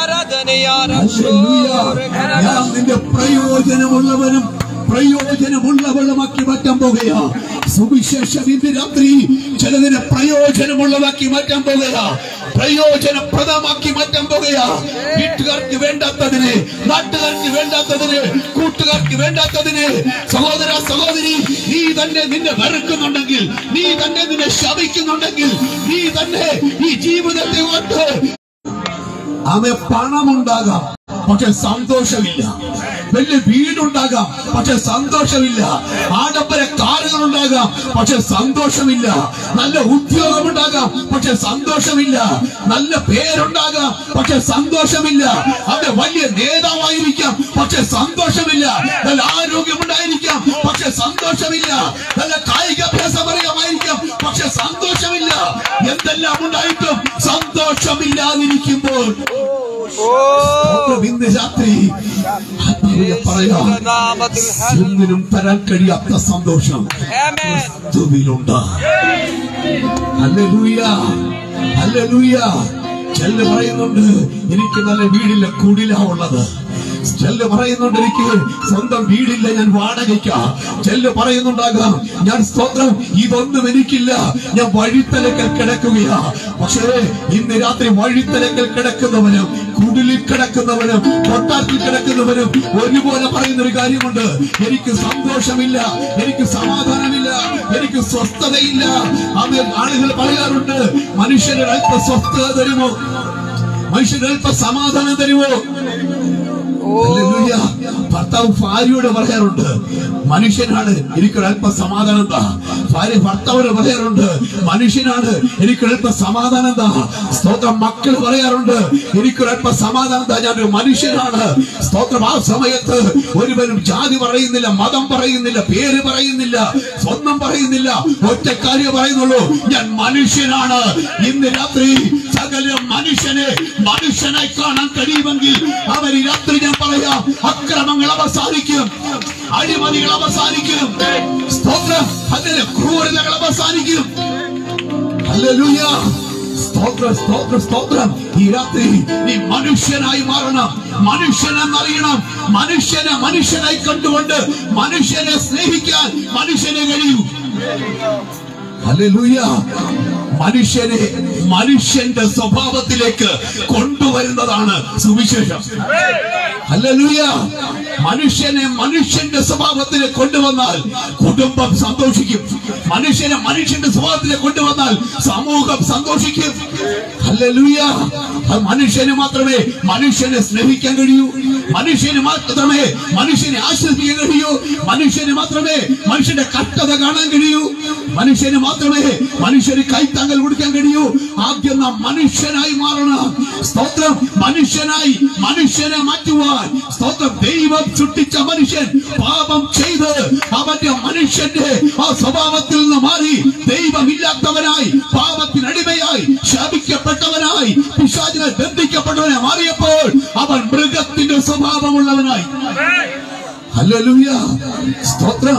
ഹല്ലേലൂയ. ഞാൻ നിന്റെ പ്രയോജനമുള്ളവനും പ്രയോജനമുള്ളവളുമാക്കി മാറ്റാൻ പോകുകയാ സുവിശേഷം ഇന്ന് രാത്രി ചിലതിനെ പ്രയോജനമുള്ളതാക്കി മാറ്റാൻ പോകുകയാ പ്രയോജനപ്രദമാക്കി മാറ്റാൻ പോകുകയാ വീട്ടുകാർക്ക് വേണ്ടാത്തതിന് നാട്ടുകാർക്ക് വേണ്ടാത്തതിന് കൂട്ടുകാർക്ക് വേണ്ടാത്തതിന് സഹോദര സഹോദരി നീ തന്നെ നിന്നെ വെറുക്കുന്നുണ്ടെങ്കിൽ നീ തന്നെ നിന്നെ ശപിക്കുന്നുണ്ടെങ്കിൽ നീ തന്നെ ഈ ജീവിതത്തെ ഓർത്ത് ആമെ പണമുണ്ടാകാം പക്ഷെ സന്തോഷമില്ല വലിയ വീടുണ്ടാകാം പക്ഷെ സന്തോഷമില്ല ആഡംബര കാറുകളുണ്ടാകാം പക്ഷെ സന്തോഷമില്ല നല്ല ഉദ്യോഗമുണ്ടാകാം പക്ഷെ സന്തോഷമില്ല നല്ല പേരുണ്ടാകാം പക്ഷെ സന്തോഷമില്ല അവിടെ വലിയ നേതാവായിരിക്കാം പക്ഷെ സന്തോഷമില്ല നല്ല ആരോഗ്യമുണ്ടായിരിക്കാം പക്ഷെ സന്തോഷമില്ല നല്ല കായികാഭ്യാസം അറിയാമായിരിക്കാം പക്ഷെ സന്തോഷമില്ല എന്തെല്ലാം ഉണ്ടായിട്ടും സന്തോഷമില്ലാതിരിക്കുമ്പോൾ ഇന്ന് രാത്രി ആത്മാവിനെ പറയാം ഒന്നിനും തരാൻ കഴിയാത്ത സന്തോഷം ക്രിസ്തുവിലുണ്ട് ഹല്ലേലൂയ ഹല്ലേലൂയ ചെല്ല് പറയുന്നുണ്ട് എനിക്ക് നല്ല വീടില്ല കുടിലാ ഉള്ളത് ചെല്ല് പറയുന്നുണ്ട് എനിക്ക് സ്വന്തം വീടില്ല ഞാൻ വാടകയ്ക്ക ചെല്ല് പറയുന്നുണ്ടാകാം ഞാൻ സ്തോത്രം ഇതൊന്നും എനിക്കില്ല ഞാൻ വഴിത്തലക്കൽ കിടക്കുകയാ പക്ഷേ ഇന്ന് രാത്രി വഴിത്തലക്കൽ കിടക്കുന്നവനും കുടിലിൽ കിടക്കുന്നവനും കൊട്ടാരത്തിൽ കിടക്കുന്നവനും ഒരുപോലെ പറയുന്ന ഒരു കാര്യമുണ്ട് എനിക്ക് സന്തോഷമില്ല എനിക്ക് സമാധാനമില്ല എനിക്ക് സ്വസ്ഥതയില്ല അത് ആളുകൾ പറയാറുണ്ട് മനുഷ്യന് അല്പ സ്വസ്ഥത തരുമോ മനുഷ്യന് അല്പ സമാധാനം തരുമോ ഹല്ലേലൂയ. ഭർത്താവ് ഭാര്യയോട് പറയാറുണ്ട് മനുഷ്യനാണ് എനിക്കൊരല്പ സമാധാനം താ ഭാര്യ ഭർത്താവിന് പറയാറുണ്ട് മനുഷ്യനാണ് എനിക്കൊരല്പ സമാധാനം താ സ്തോത്രം മക്കൾ പറയാറുണ്ട് എനിക്കൊരല്പ സമാധാനം താ ഞാനൊരു മനുഷ്യനാണ് സ്തോത്രം ആ സമയത്ത് ഒരുവനും ജാതി പറയുന്നില്ല മതം പറയുന്നില്ല പേര് പറയുന്നില്ല സ്വന്തം പറയുന്നില്ല ഒറ്റ കാര്യം പറയുന്നുള്ളൂ ഞാൻ മനുഷ്യനാണ് ഇന്ന് രാത്രി സകല മനുഷ്യനെ മനുഷ്യനായി കാണാൻ കഴിയുമെങ്കിൽ അവർ ഈ രാത്രി ഞാൻ പറയാം അക്രമങ്ങൾ അവസാനിക്കും അഴിമതികൾ അവസാനിക്കും സ്തോത്രം അതിലെ ക്രൂരതകൾ അവസാനിക്കും ഹല്ലേലൂയ സ്തോത്രം സ്തോത്രം സ്തോത്രം ഈ രാത്രി നീ മനുഷ്യനായി മാറണം മനുഷ്യനെന്നറിയണം മനുഷ്യനെ മനുഷ്യനായി കണ്ടുകൊണ്ട് മനുഷ്യനെ സ്നേഹിക്കാൻ മനുഷ്യനെ കഴിയൂ ഹല്ലേലൂയ മനുഷ്യനെ മനുഷ്യന്റെ സ്വഭാവത്തിലേക്ക് കൊണ്ടുവരുന്നതാണ് സുവിശേഷം ഹല്ലേലൂയ മനുഷ്യനെ മനുഷ്യന്റെ സ്വഭാവത്തിലേക്ക് കൊണ്ടുവന്നാൽ കുടുംബം സന്തോഷിക്കും മനുഷ്യനെ മനുഷ്യന്റെ സ്വഭാവത്തിലേക്ക് കൊണ്ടുവന്നാൽ സമൂഹം സന്തോഷിക്കും ഹല്ലേലൂയ അത് മനുഷ്യന് മാത്രമേ മനുഷ്യനെ സ്നേഹിക്കാൻ കഴിയൂ മനുഷ്യന് മാത്രമേ മനുഷ്യനെ ആശ്രയിക്കാൻ കഴിയൂ മനുഷ്യന് മാത്രമേ മനുഷ്യന്റെ കഷ്ടത കാണാൻ കഴിയൂ മനുഷ്യന് മാത്രമേ മനുഷ്യന് കൈത്താങ്കൽ കൊടുക്കാൻ കഴിയൂ ആദ്യം നാം മനുഷ്യനായി മാറണം സ്തോത്രം മനുഷ്യനായി മനുഷ്യനെ മാറ്റുവാൻ സ്തോത്രം ദൈവം സൃഷ്ടിച്ച മനുഷ്യൻ പാപം ചെയ്ത് അവന്റെ മനുഷ്യന്റെ ആ സ്വഭാവത്തിൽ നിന്ന് മാറി ദൈവമില്ലാത്തവനായി പാപത്തിനടിമയായി ശാപിക്കപ്പെട്ടവനായി പിശാചിനെ ബന്ധിക്കപ്പെട്ടവനായി മാറിയപ്പോൾ അവൻ മൃഗത്തിന്റെ സ്വഭാവമുള്ളവനായി ഹല്ലേലൂയ സ്തോത്രം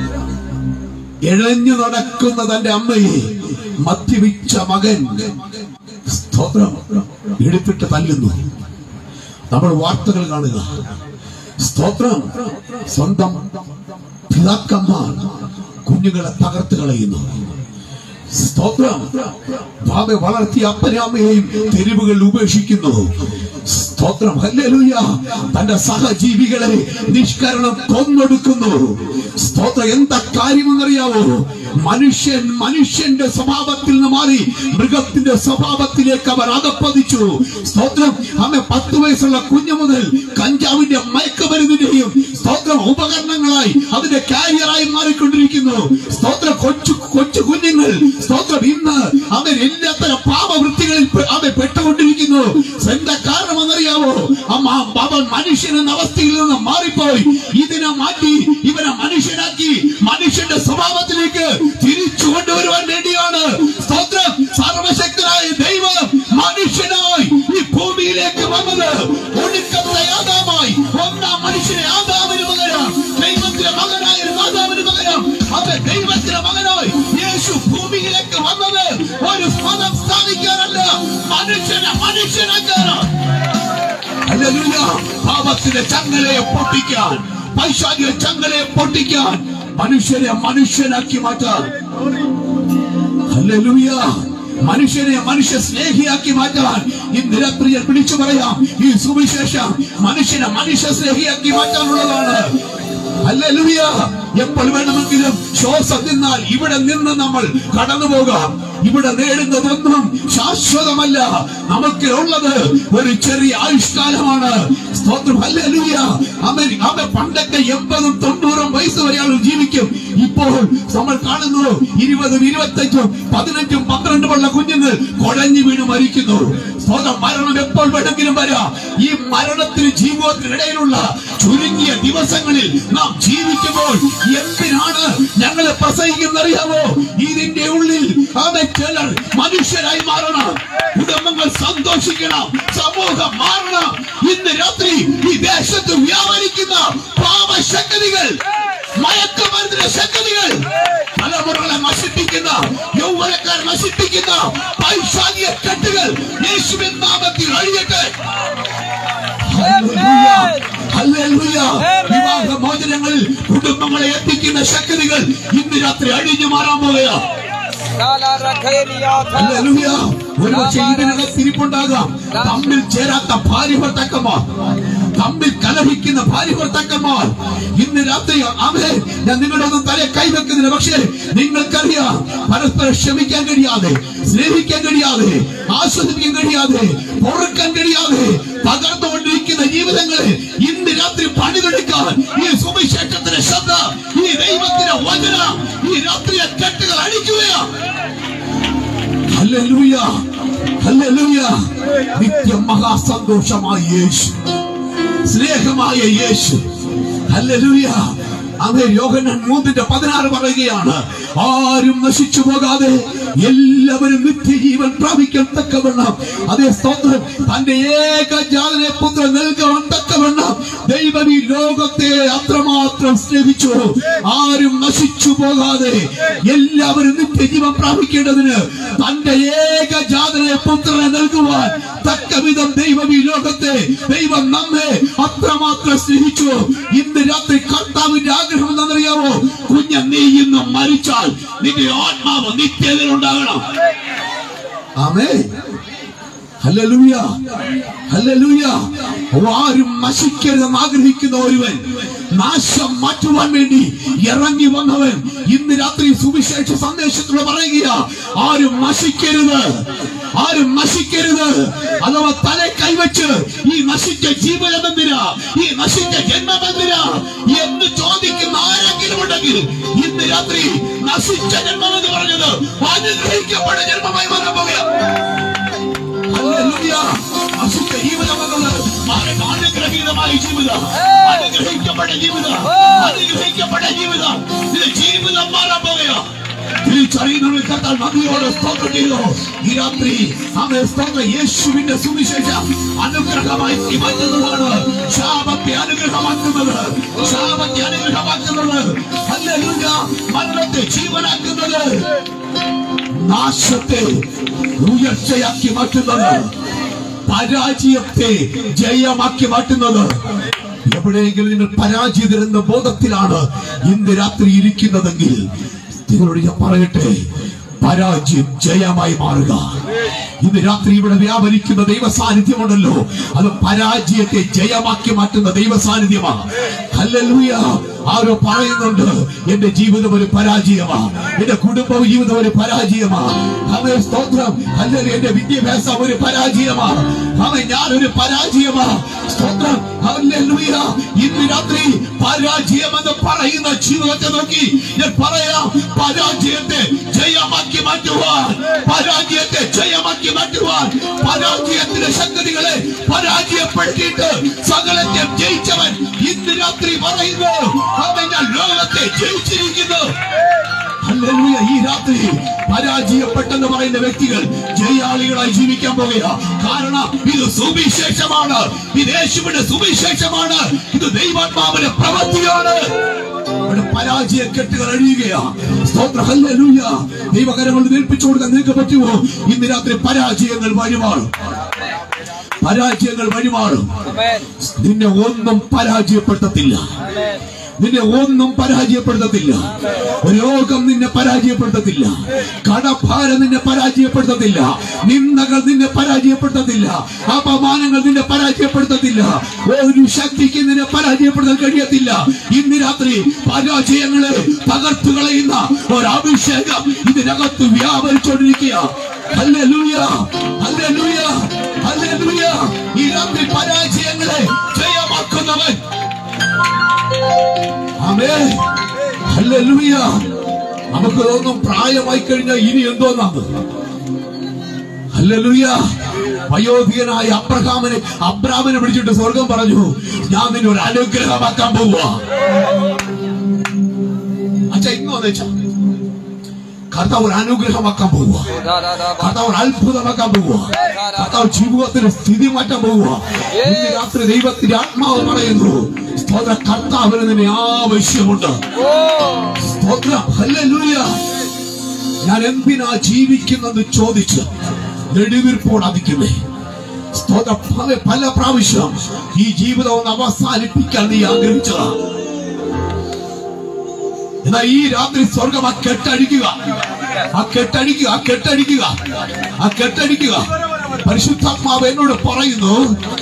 ഇഴഞ്ഞു നടക്കുന്ന തന്റെ അമ്മയെ മദ്യപിച്ച മകൻ സ്തോത്രം എടുത്തിട്ട് തല്ലുന്നു നമ്മൾ വാർത്തകൾ കാണുക സ്തോത്രം സ്വന്തം പിതാക്കന്മാർ കുഞ്ഞുങ്ങളെ തകർത്ത് കളയുന്നു സ്തോത്രം ഭാവെ വളർത്തിയ അപ്പനെ അമ്മയെയും തെരുവുകളിൽ ഉപേക്ഷിക്കുന്നു സ്തോത്രം ഹല്ലേലൂയ തന്റെ സഹജീവികളെ നിഷ്കരണം കൊന്നൊടുക്കുന്നു സ്തോത്രം എന്താ കാര്യമെന്നറിയാവോ മനുഷ്യൻ മനുഷ്യന്റെ സ്വഭാവത്തിൽ നിന്ന് മാറി മൃഗത്തിന്റെ സ്വഭാവത്തിലേക്ക് അവർ അകപ്പതിച്ചു സ്തോത്രം അമ്മ പത്ത് വയസ്സുള്ള കുഞ്ഞു മുതൽ കഞ്ചാവിന്റെ മയക്കുമരുന്നിന്റെയും സ്തോത്രം ഉപകരണങ്ങളായി അതിന്റെ കാരിയറായി മാറിക്കൊണ്ടിരിക്കുന്നു സ്തോത്രം കൊച്ചു കൊച്ചു കുഞ്ഞുങ്ങൾ സ്തോത്രം ഇന്ന് അവർ എല്ലാത്തരം പാപവൃത്തികളിൽ പെ- അവ പെട്ടുകൊണ്ടിരിക്കുന്നു എന്താ കാരണമെന്നറിയാവോ അമ്മ അവൻ മനുഷ്യൻ എന്ന അവസ്ഥയിൽ നിന്ന് മാറിപ്പോയി ഇതിനെ മാറ്റി ഇവനെ മനുഷ്യനാക്കി മനുഷ്യന്റെ സ്വഭാവത്തിലേക്ക് തിരിച്ചു കൊണ്ടുവരുവാൻ വേണ്ടിയാണ് സ്തോത്രം സർവശക്തനായ ദൈവം മനുഷ്യനായി ഈ ഭൂമിയിലേക്ക് വന്നത് ഒടുക്കത്തെ ആദാമായി ഒന്നാം മനുഷ്യനെ ആദാമിന് പകരം ദൈവത്തിന്റെ മകനായ ഒരു ആദാമിന് പകരം അത് ദൈവത്തിന്റെ മകനായി യേശു ഭൂമിയിലേക്ക് വന്നത് ഒരു മതം സ്ഥാപിക്കാനല്ല മനുഷ്യനെ മനുഷ്യനാക്കാനാണ് ഹല്ലേലൂയ. പാപത്തിന്റെ ചങ്ങലയെ പൊട്ടിക്കാൻ പൈശാചിക ചങ്ങലയെ പൊട്ടിക്കാൻ മനുഷ്യരെ മനുഷ്യനാക്കി മാറ്റാൻ ഹല്ലേലൂയ. മനുഷ്യനെ മനുഷ്യ സ്നേഹിയാക്കി മാറ്റാൻ ഇന്ന് രാത്രിയിൽ വിളിച്ചു പറയാം ഈ സുവിശേഷം മനുഷ്യനെ മനുഷ്യ സ്നേഹിയാക്കി മാറ്റാനുള്ളതാണ് ഹല്ലേലൂയ. എപ്പോൾ വേണമെങ്കിലും ശ്വാസം നിന്നാൽ ഇവിടെ നിന്ന് നമ്മൾ കടന്നു പോകാം ഇവിടെ നേടുന്നതൊന്നും ശാശ്വതമല്ല നമുക്ക് ഉള്ളത് ഒരു ചെറിയ ആയുഷ്കാലമാണ് സ്തോത്രം ഹല്ലേലൂയ അവൻ അവൻ പണ്ടൊക്കെ എൺപതും തൊണ്ണൂറും വയസ്സ് വരെ ആളുകൾ ജീവിക്കും ഇപ്പോൾ നമ്മൾ കാണുന്നു ഇരുപതും ഇരുപത്തഞ്ചും പതിനഞ്ചും പന്ത്രണ്ടും ഉള്ള കുഞ്ഞുങ്ങൾ കുഴഞ്ഞു വീണ് മരിക്കുന്നു സ്തോത്രം മരണം എപ്പോൾ വേണമെങ്കിലും വരാം ഈ മരണത്തിന് ജീവിതത്തിനിടയിലുള്ള ചുരുങ്ങിയ ദിവസങ്ങളിൽ നാം ജീവിക്കുമ്പോൾ എന്തിനാണ് ഞങ്ങളെ പ്രസംഗിക്കുന്നറിയാമോ ഇതിന്റെ ഉള്ളിൽ അവൻ ചിലർ മനുഷ്യരായി മാറണം കുടുംബങ്ങൾ സന്തോഷിക്കണം സമൂഹം മാറണം ഇന്ന് രാത്രി ഈ ദേശത്ത് വ്യാപരിക്കുന്ന പാപശക്തികൾ മയക്കുമരുന്നിന്റെ ശക്തികൾ തലമുറകളെ നശിപ്പിക്കുന്ന യൗവനക്കാരെ നശിപ്പിക്കുന്ന പൈശാചിക കെട്ടുകൾ യേശുവിൻ നാമത്തിൽ അഴിയട്ടെ ഹല്ലേലൂയ. ഹല്ലേലൂയ. വിവാഹ മോചനങ്ങളിൽ കുടുംബങ്ങളെ എത്തിക്കുന്ന ശക്തികൾ ഇന്ന് രാത്രി അഴിഞ്ഞു മാറാൻ പോകുകയാണ് ഹല്ലേലൂയ. ഒരുപക്ഷെ ഇതിനകത്ത് ഇരിപ്പുണ്ടാകാം തമ്മിൽ ചേരാത്ത ഭാര്യ ഭർത്താക്കന്മാർ തമ്മിൽ കലഹിക്കുന്ന ഭാര്യ ഭർത്താക്കന്മാർ ഇന്ന് രാത്രി അവരെ ഞാൻ നിങ്ങളുടെ ഒന്നും തല കൈവെക്കുന്നില്ല പക്ഷേ നിങ്ങൾക്കറിയാം പരസ്പരം ക്ഷമിക്കാൻ കഴിയാതെ സ്നേഹിക്കാൻ കഴിയാതെ ആസ്വദിക്കാൻ കഴിയാതെ പൊറുക്കാൻ കഴിയാതെ തകർന്നുകൊണ്ടിരിക്കുന്ന ജീവിതങ്ങളെ ഇന്ന് രാത്രി പണിതെടുക്കാൻ ഈ സുവിശേഷത്തിന്റെ ശ്രദ്ധ ഈ ദൈവത്തിന്റെ വചനം ഈ രാത്രിയെ കെട്ടുകൾ അടിക്കുകയാണ് ഹല്ലേലൂയ ഹല്ലേലൂയ നിത്യം മഹാസന്തോഷമായ യേശു സ്നേഹമായ യേശു ഹല്ലേലൂയ അവൻ യോഹന്നാൻ മൂന്നിന്റെ പതിനാറ് പറയുകയാണ് ആരും നശിച്ചു പോകാതെ എല്ലാവരും നിത്യജീവൻ പ്രാപിക്കാൻ തക്കവണ്ണം അതേ സ്തോത്രം തന്റെ ഏകജാതനെ പുത്രൻ നൽകാൻ തക്കവണ്ണം ദൈവം ഈ ലോകത്തെ അത്രമാത്രം സ്നേഹിച്ചു ആരും നശിച്ചു പോകാതെ എല്ലാവരും നിത്യജീവൻ പ്രാപിക്കേണ്ടതിന് തന്റെ ഏകജാതനെ പുത്രനെ നൽകുവാൻ തക്കവിധം ദൈവം ഈ ലോകത്തെ ദൈവം നമ്മെ അത്രമാത്രം സ്നേഹിച്ചു ഇന്ന് രാത്രി കർത്താവിന്റെ ആഗ്രഹം എന്താണെന്നറിയാമോ കുഞ്ഞ നീ ഇന്ന് മരിച്ചാൽ നിന്റെ ആത്മാവ് നിത്യതയിൽ ഉണ്ടാകണം ആമേ ഹല്ലേലൂയ ഹല്ലേലൂയ ആരും നശിക്കരുതെന്ന് ആഗ്രഹിക്കുന്ന ഒരുവൻ നാശം മാറ്റുവാൻ വേണ്ടി ഇറങ്ങി വന്നവൻ ഇന്ന് രാത്രി സുവിശേഷ സന്ദേശത്തിലൂടെ പറയുക ആരും നശിക്കരുത് ആരും നശിക്കരുത് അഥവാ തല കൈവച്ച് ഈ നശിച്ച ജീവനം എന്തിനാ ഈ നശിച്ച ജന്മം എന്തിനാ എന്ന് ചോദിക്കുന്ന ആരെ ജീവിക്കുന്നുണ്ടെങ്കിൽ ഇന്ന് രാത്രി നശിച്ച ജന്മം എന്ന് പറഞ്ഞത് അനുഗ്രഹിക്കപ്പെട്ട ജന്മമായി മാറാൻ പോകുകയാണ് ഹല്ലേലൂയ. നശിച്ച ജീവിതം എന്നുള്ളത് മാറി- അനുഗ്രഹീതമായ ജീവിതം അനുഗ്രഹിക്കപ്പെട്ട ജീവിതം അനുഗ്രഹിക്കപ്പെട്ട ജീവിതം ഇത് ജീവിതം മാറാൻ പോകുകയാണ് തിരിച്ചറിയുന്നവർ കർത്താൽ നന്ദിയോട് സ്തോത്രം ചെയ്തു ഈ രാത്രി ആമേ സ്തോത്രം യേശുവിന്റെ സുവിശേഷം അനുഗ്രഹമായി മാറ്റുന്നതാണ് ശാപത്തെ അനുഗ്രഹമാക്കുന്നത് ശാപത്തെ അനുഗ്രഹമാക്കുന്നത് ഹല്ലേലൂയ മരണത്തെ ജീവനാക്കുന്നത് നാശത്തെ ഉയർച്ചയാക്കി മാറ്റുന്നത് പരാജയത്തെ ജയമാക്കി മാറ്റുന്നത് എവിടെയെങ്കിലും നിങ്ങൾ പരാജിതരെന്ന ബോധത്തിലാണ് ഇന്ന് രാത്രി ഇരിക്കുന്നതെങ്കിൽ നിങ്ങളോട് ഞാൻ പറയട്ടെ പരാജയം ജയമായി മാറുക ഇന്ന് രാത്രി ഇവിടെ വ്യാപരിക്കുന്ന ദൈവ സാന്നിധ്യമുണ്ടല്ലോ അത് പരാജയത്തെ ജയമാക്കി മാറ്റുന്ന ദൈവ സാന്നിധ്യമാണ് ഹല്ലേലൂയ ആരോ പറയുന്നുണ്ട് എന്റെ ജീവിതം ഒരു പരാജയമാ എന്റെ കുടുംബ ജീവിതം ഒരു പരാജയമാ അവൻ സ്തോത്രം അല്ലെങ്കിൽ എന്റെ വിദ്യാഭ്യാസം ഒരു പരാജയമാ അവൻ ഞാനൊരു പരാജയമാ സ്തോത്രം ഹല്ലേലൂയ ഇന്ന് രാത്രി പരാജയം എന്ന് പറയുന്ന ജീവിതത്തെ നോക്കി ഞാൻ പറയാം പരാജയത്തെ ജയമാക്കി മാറ്റുവാൻ പരാജയത്തെ ജയമാക്കി മാറ്റുവാൻ പരാജയത്തിന്റെ ശക്തികളെ പരാജയപ്പെടുത്തിയിട്ട് സകലത്തെ ജയിച്ചവൻ ഇന്ന് രാത്രി പറയുന്നു അവൻ ഞാൻ ലോകത്തെ ജയിച്ചിരിക്കുന്നു ഹല്ലേലൂയ ഈ രാത്രി പരാജയപ്പെട്ടെന്ന് പറയുന്ന വ്യക്തികൾ ജയാളികളായി ജീവിക്കാൻ പോകുക കാരണം ഇത് സുവിശേഷമാണ് ഇത് യേശുവിന്റെ സുവിശേഷമാണ് ഇത് ദൈവാത്മാവിന്റെ പ്രവൃത്തിയാണ് ഇവിടെ പരാജയ കെട്ടുകൾ അഴിയുകയാ സ്തോത്ര ഹല്ലേലൂയ ദൈവകരങ്ങൾ ഏൽപ്പിച്ചു കൊടുക്കാൻ നിങ്ങൾക്ക് പറ്റുമോ ഇന്ന് രാത്രി പരാജയങ്ങൾ വഴിമാറും പരാജയങ്ങൾ വഴിമാറും നിന്നെ ഒന്നും പരാജയപ്പെടുത്തത്തില്ല നിന്നെ ഒന്നും പരാജയപ്പെടുത്തത്തില്ല രോഗം നിന്നെ പരാജയപ്പെടുത്തത്തില്ല കടഭാരം നിന്നെ പരാജയപ്പെടുത്തത്തില്ല നിന്ദകൾ നിന്നെ പരാജയപ്പെടുത്തത്തില്ല അപമാനങ്ങൾ നിന്നെ പരാജയപ്പെടുത്തത്തില്ല ഒരു ശക്തിക്ക് നിന്നെ പരാജയപ്പെടുത്താൻ കഴിയത്തില്ല ഇന്ന് രാത്രി പരാജയങ്ങളെ തകർത്തു കളയുന്ന ഒരഭിഷേകം ഇതിനകത്ത് വ്യാപരിച്ചുകൊണ്ടിരിക്കുക ഹല്ലേലൂയ ഹല്ലേലൂയ ഹല്ലേലൂയ ഈ രാത്രി പരാജയങ്ങളെ ജയമാക്കുന്നവൻ ആമേ ഹല്ലേലൂയ നമുക്ക് തോന്നും പ്രായമായി കഴിഞ്ഞാൽ ഇനി എന്തോന്നാണ് ഹല്ലേലൂയ വയോധികനായ അബ്രഹാമിനെ അബ്രാമിനെ പിടിച്ചിട്ട് സ്വർഗം പറഞ്ഞു ഞാൻ നിന്നെ ഒരു അനുഗ്രഹമാക്കാൻ പോവുക അച്ഛാ ഇന്ന് വന്നേച്ചാ കർത്താവ് ഒരു അനുഗ്രഹമാക്കാൻ പോവുക കർത്താവ് ഒരു അത്ഭുതമാക്കാൻ പോവുക കർത്താവ് ജീവിതത്തിന്റെ സ്ഥിതി മാറ്റാൻ പോവുക ഇന്ന് രാത്രി ദൈവത്തിന്റെ ആത്മാവ് പറയുന്നു സ്തോത്ര കർത്താവിന് നിന്നെ ആവശ്യമുണ്ട് സ്തോത്രം ഹല്ലേലൂയ ഞാൻ എന്തിനാ ജീവിക്കുന്നത് ചോദിച്ച് നെടുവീർപ്പോട് അധിക്കുന്നേ സ്തോത്ര പല പല പ്രാവശ്യം ഈ ജീവിതം ഒന്ന് അവസാനിപ്പിക്കാൻ നീ ആഗ്രഹിച്ചതാ എന്നാൽ ഈ രാത്രി സ്വർഗം ആ കെട്ടടിക്കുക ആ കെട്ടടിക്കുക ആ കെട്ടടിക്കുക ആ കെട്ടടിക്കുക പരിശുദ്ധാത്മാവ് എന്നോട് പറയുന്നു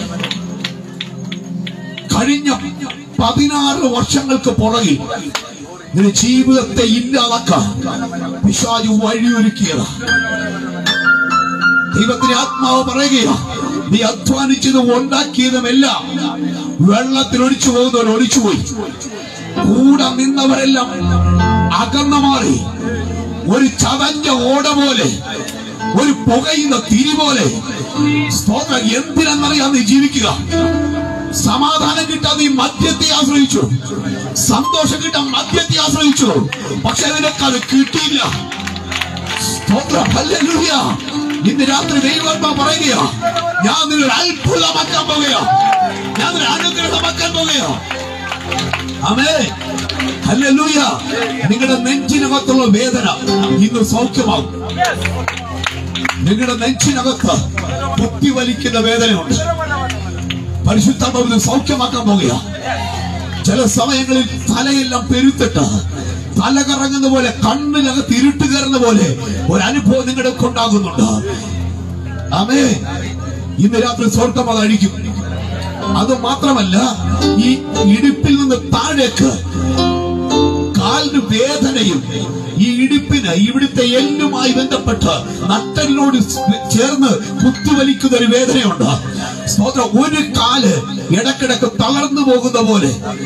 കഴിഞ്ഞ പതിനാറ് വർഷങ്ങൾക്ക് പുറകിൽ നിന്റെ ജീവിതത്തെ ഇല്ലാതാക്കാൻ പിശാജു വഴിയൊരുക്കിയതാ ദൈവത്തിന്റെ ആത്മാവ് പറയുകയാ നീ അധ്വാനിച്ചതും ഉണ്ടാക്കിയതുമെല്ലാം വെള്ളത്തിൽ ഒഴിച്ചു പോകുന്നവർ ഒഴിച്ചുപോയി കൂടെ നിന്നവരെല്ലാം അകന്നു മാറി ഒരു ചതഞ്ഞ ഓട പോലെ ഒരു പുകയുന്ന തിരി പോലെ സ്തോത്രം എന്തിനെന്നറിയാൻ നീ ജീവിക്കുക സമാധാനം കിട്ടാൻ നീ മദ്യത്തെ ആശ്രയിച്ചു സന്തോഷം കിട്ടാൻ മദ്യത്തെ ആശ്രയിച്ചു പക്ഷെ നിനക്ക് അത് കിട്ടിയില്ല സ്തോത്രം ഹല്ലേലൂയ ഇന്ന് രാത്രി ദൈവാത്മാ പറയുകയാ ഞാൻ നിന്നൊരു അത്ഭുതമാക്കാൻ പോകുകയാ ഞാൻ നിന്നെ അനുഗ്രഹമാക്കാൻ പോകുകയാ അമേ ഹല്ലേലൂയ നിങ്ങളുടെ നെഞ്ചിനകത്തുള്ള വേദന ഇന്ന് സൗഖ്യമാകും നിങ്ങളുടെ നെഞ്ചിനകത്ത് കുത്തി വലിക്കുന്ന വേദനയുണ്ട് പരിശുദ്ധ സൗഖ്യമാക്കാൻ പോകുക ചില സമയങ്ങളിൽ തലയെല്ലാം പെരുത്തിട്ട് തല കറങ്ങുന്ന പോലെ കണ്ണിനകത്ത് ഇരുട്ട് കയറുന്ന പോലെ ഒരു അനുഭവം നിങ്ങളുടെ ഉണ്ടാകുന്നുണ്ട് ആമേ ഇന്ന് രാത്രി സ്വർഗം അത് അഴിക്കും അത് മാത്രമല്ല ഈ ഇടുപ്പിൽ നിന്ന് താഴേക്ക് കാലിന് വേദനയും ഈ ഇടുപ്പിന് ഇവിടുത്തെ എല്ലുമായി ബന്ധപ്പെട്ട് നട്ടലിനോട് ചേർന്ന് കുത്തിവലിക്കുന്ന ഒരു വേദനയുണ്ട് സ്തോത്രം ഒരു കാല് ഇടക്കിടക്ക് തളർന്നു പോകുന്ന പോലെ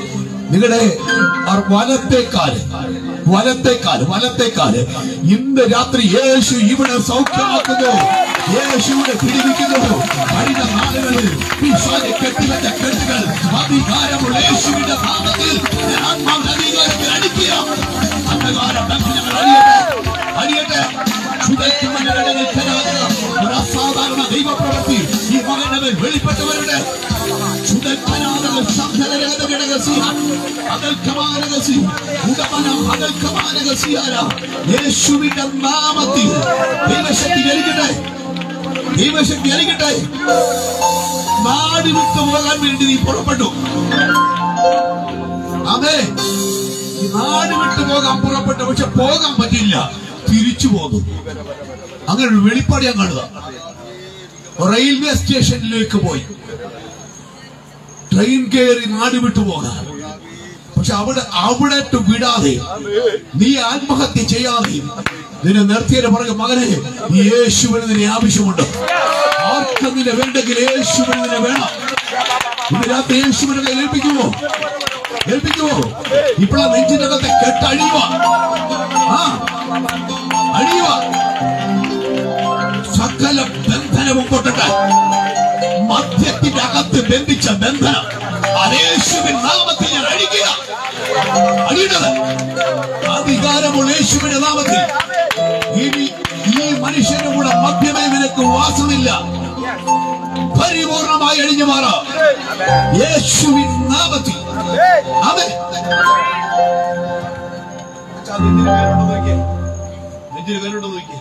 നിങ്ങളുടെ ആ വലത്തേക്കാല് വലത്തേക്കാല് വലത്തേക്കാല് ഇന്ന് രാത്രി യേശു ഇവിടെ സൗഖ്യമാക്കുന്നു യേശു ഇവിടെ പിടിവിക്കുന്നു കഴിഞ്ഞ നാളുകളിൽ പിശാച് കെട്ടിവെച്ച കെട്ടുകൾ അധികാരമുള്ള യേശുവിന്റെ നാമത്തിൽ ഞാൻ ആത്മാവിന്റെ അധികാരത്തിൽ അടിക്കുക അന്ധകാര ബന്ധനങ്ങൾ അടിയട്ടെ അടിയട്ടെ ചുതയ്ക്കുമലകളിൽ നിൽക്കാനാകുക ഒരു അസാധാരണ ദൈവപ്രവൃത്തി ഈ മകനവൻ വെളിപ്പെട്ടവരുടെ ചുതൽക്കനാഥകൾ ശബ്ദരഹതഘടകസിയ അകൽക്കമാനകസി ഉടമന അകൽക്കമാനകസിയാര യേശുവിന്റെ നാമത്തിൽ ദൈവശക്തി കരിക്കട്ടെ ദൈവശക്തി കരിക്കട്ടെ നാട് വിട്ടു പോകാൻ വേണ്ടി നീ പുറപ്പെട്ടു അതെ ഈ നാട് വിട്ടു പോകാൻ പുറപ്പെട്ടു പക്ഷെ പോകാൻ പറ്റില്ല തിരിച്ചു പോന്നു അങ്ങനെ ഒരു വെളിപ്പാട് ഞാൻ കാണുക റെയിൽവേ സ്റ്റേഷനിലേക്ക് പോയി ട്രെയിൻ കയറി നാട് വിട്ടു പോകാൻ പക്ഷെ അവിടെ അവിടെ വിടാതെ നീ ആത്മഹത്യ ചെയ്യാതെ നിന്നെ നിർത്തിയത് പറഞ്ഞു മകനെ യേശുവിന് നിന്നെ ആവശ്യമുണ്ട് ആർക്കും നിന്നെ വേണ്ടെങ്കിൽ യേശുവിന് നിന്നെ വേണം ഇന്ന് രാത്രി യേശുവിനെ കയ്യിൽ ഏൽപ്പിക്കുമോ ഏൽപ്പിക്കുമോ ഇപ്പോഴാ നെഞ്ചിനകത്തെ കെട്ടഴിയുക ആ അഴിയുക സകല ബന്ധനവും പൊട്ടട്ടെ മദ്യത്തിന്റെ അകത്ത് ബന്ധിച്ച ബന്ധനം അതേശുവിൻ നാമത്തിൽ ഞാൻ അഴിക്കുക അഴിയുന്നത് അധികാരമുള്ള യേശുവിന്റെ നാമത്തിൽ ഇനി ഈ മനുഷ്യന്റെ കൂടെ മദ്യമേ നിനക്ക് വാസമില്ല പരിപൂർണമായി അഴിഞ്ഞു മാറാം യേശുവിൻ നാമത്തിൽ അതെ നെഞ്ചിന് കരുണ്ടോ നോക്കിയേ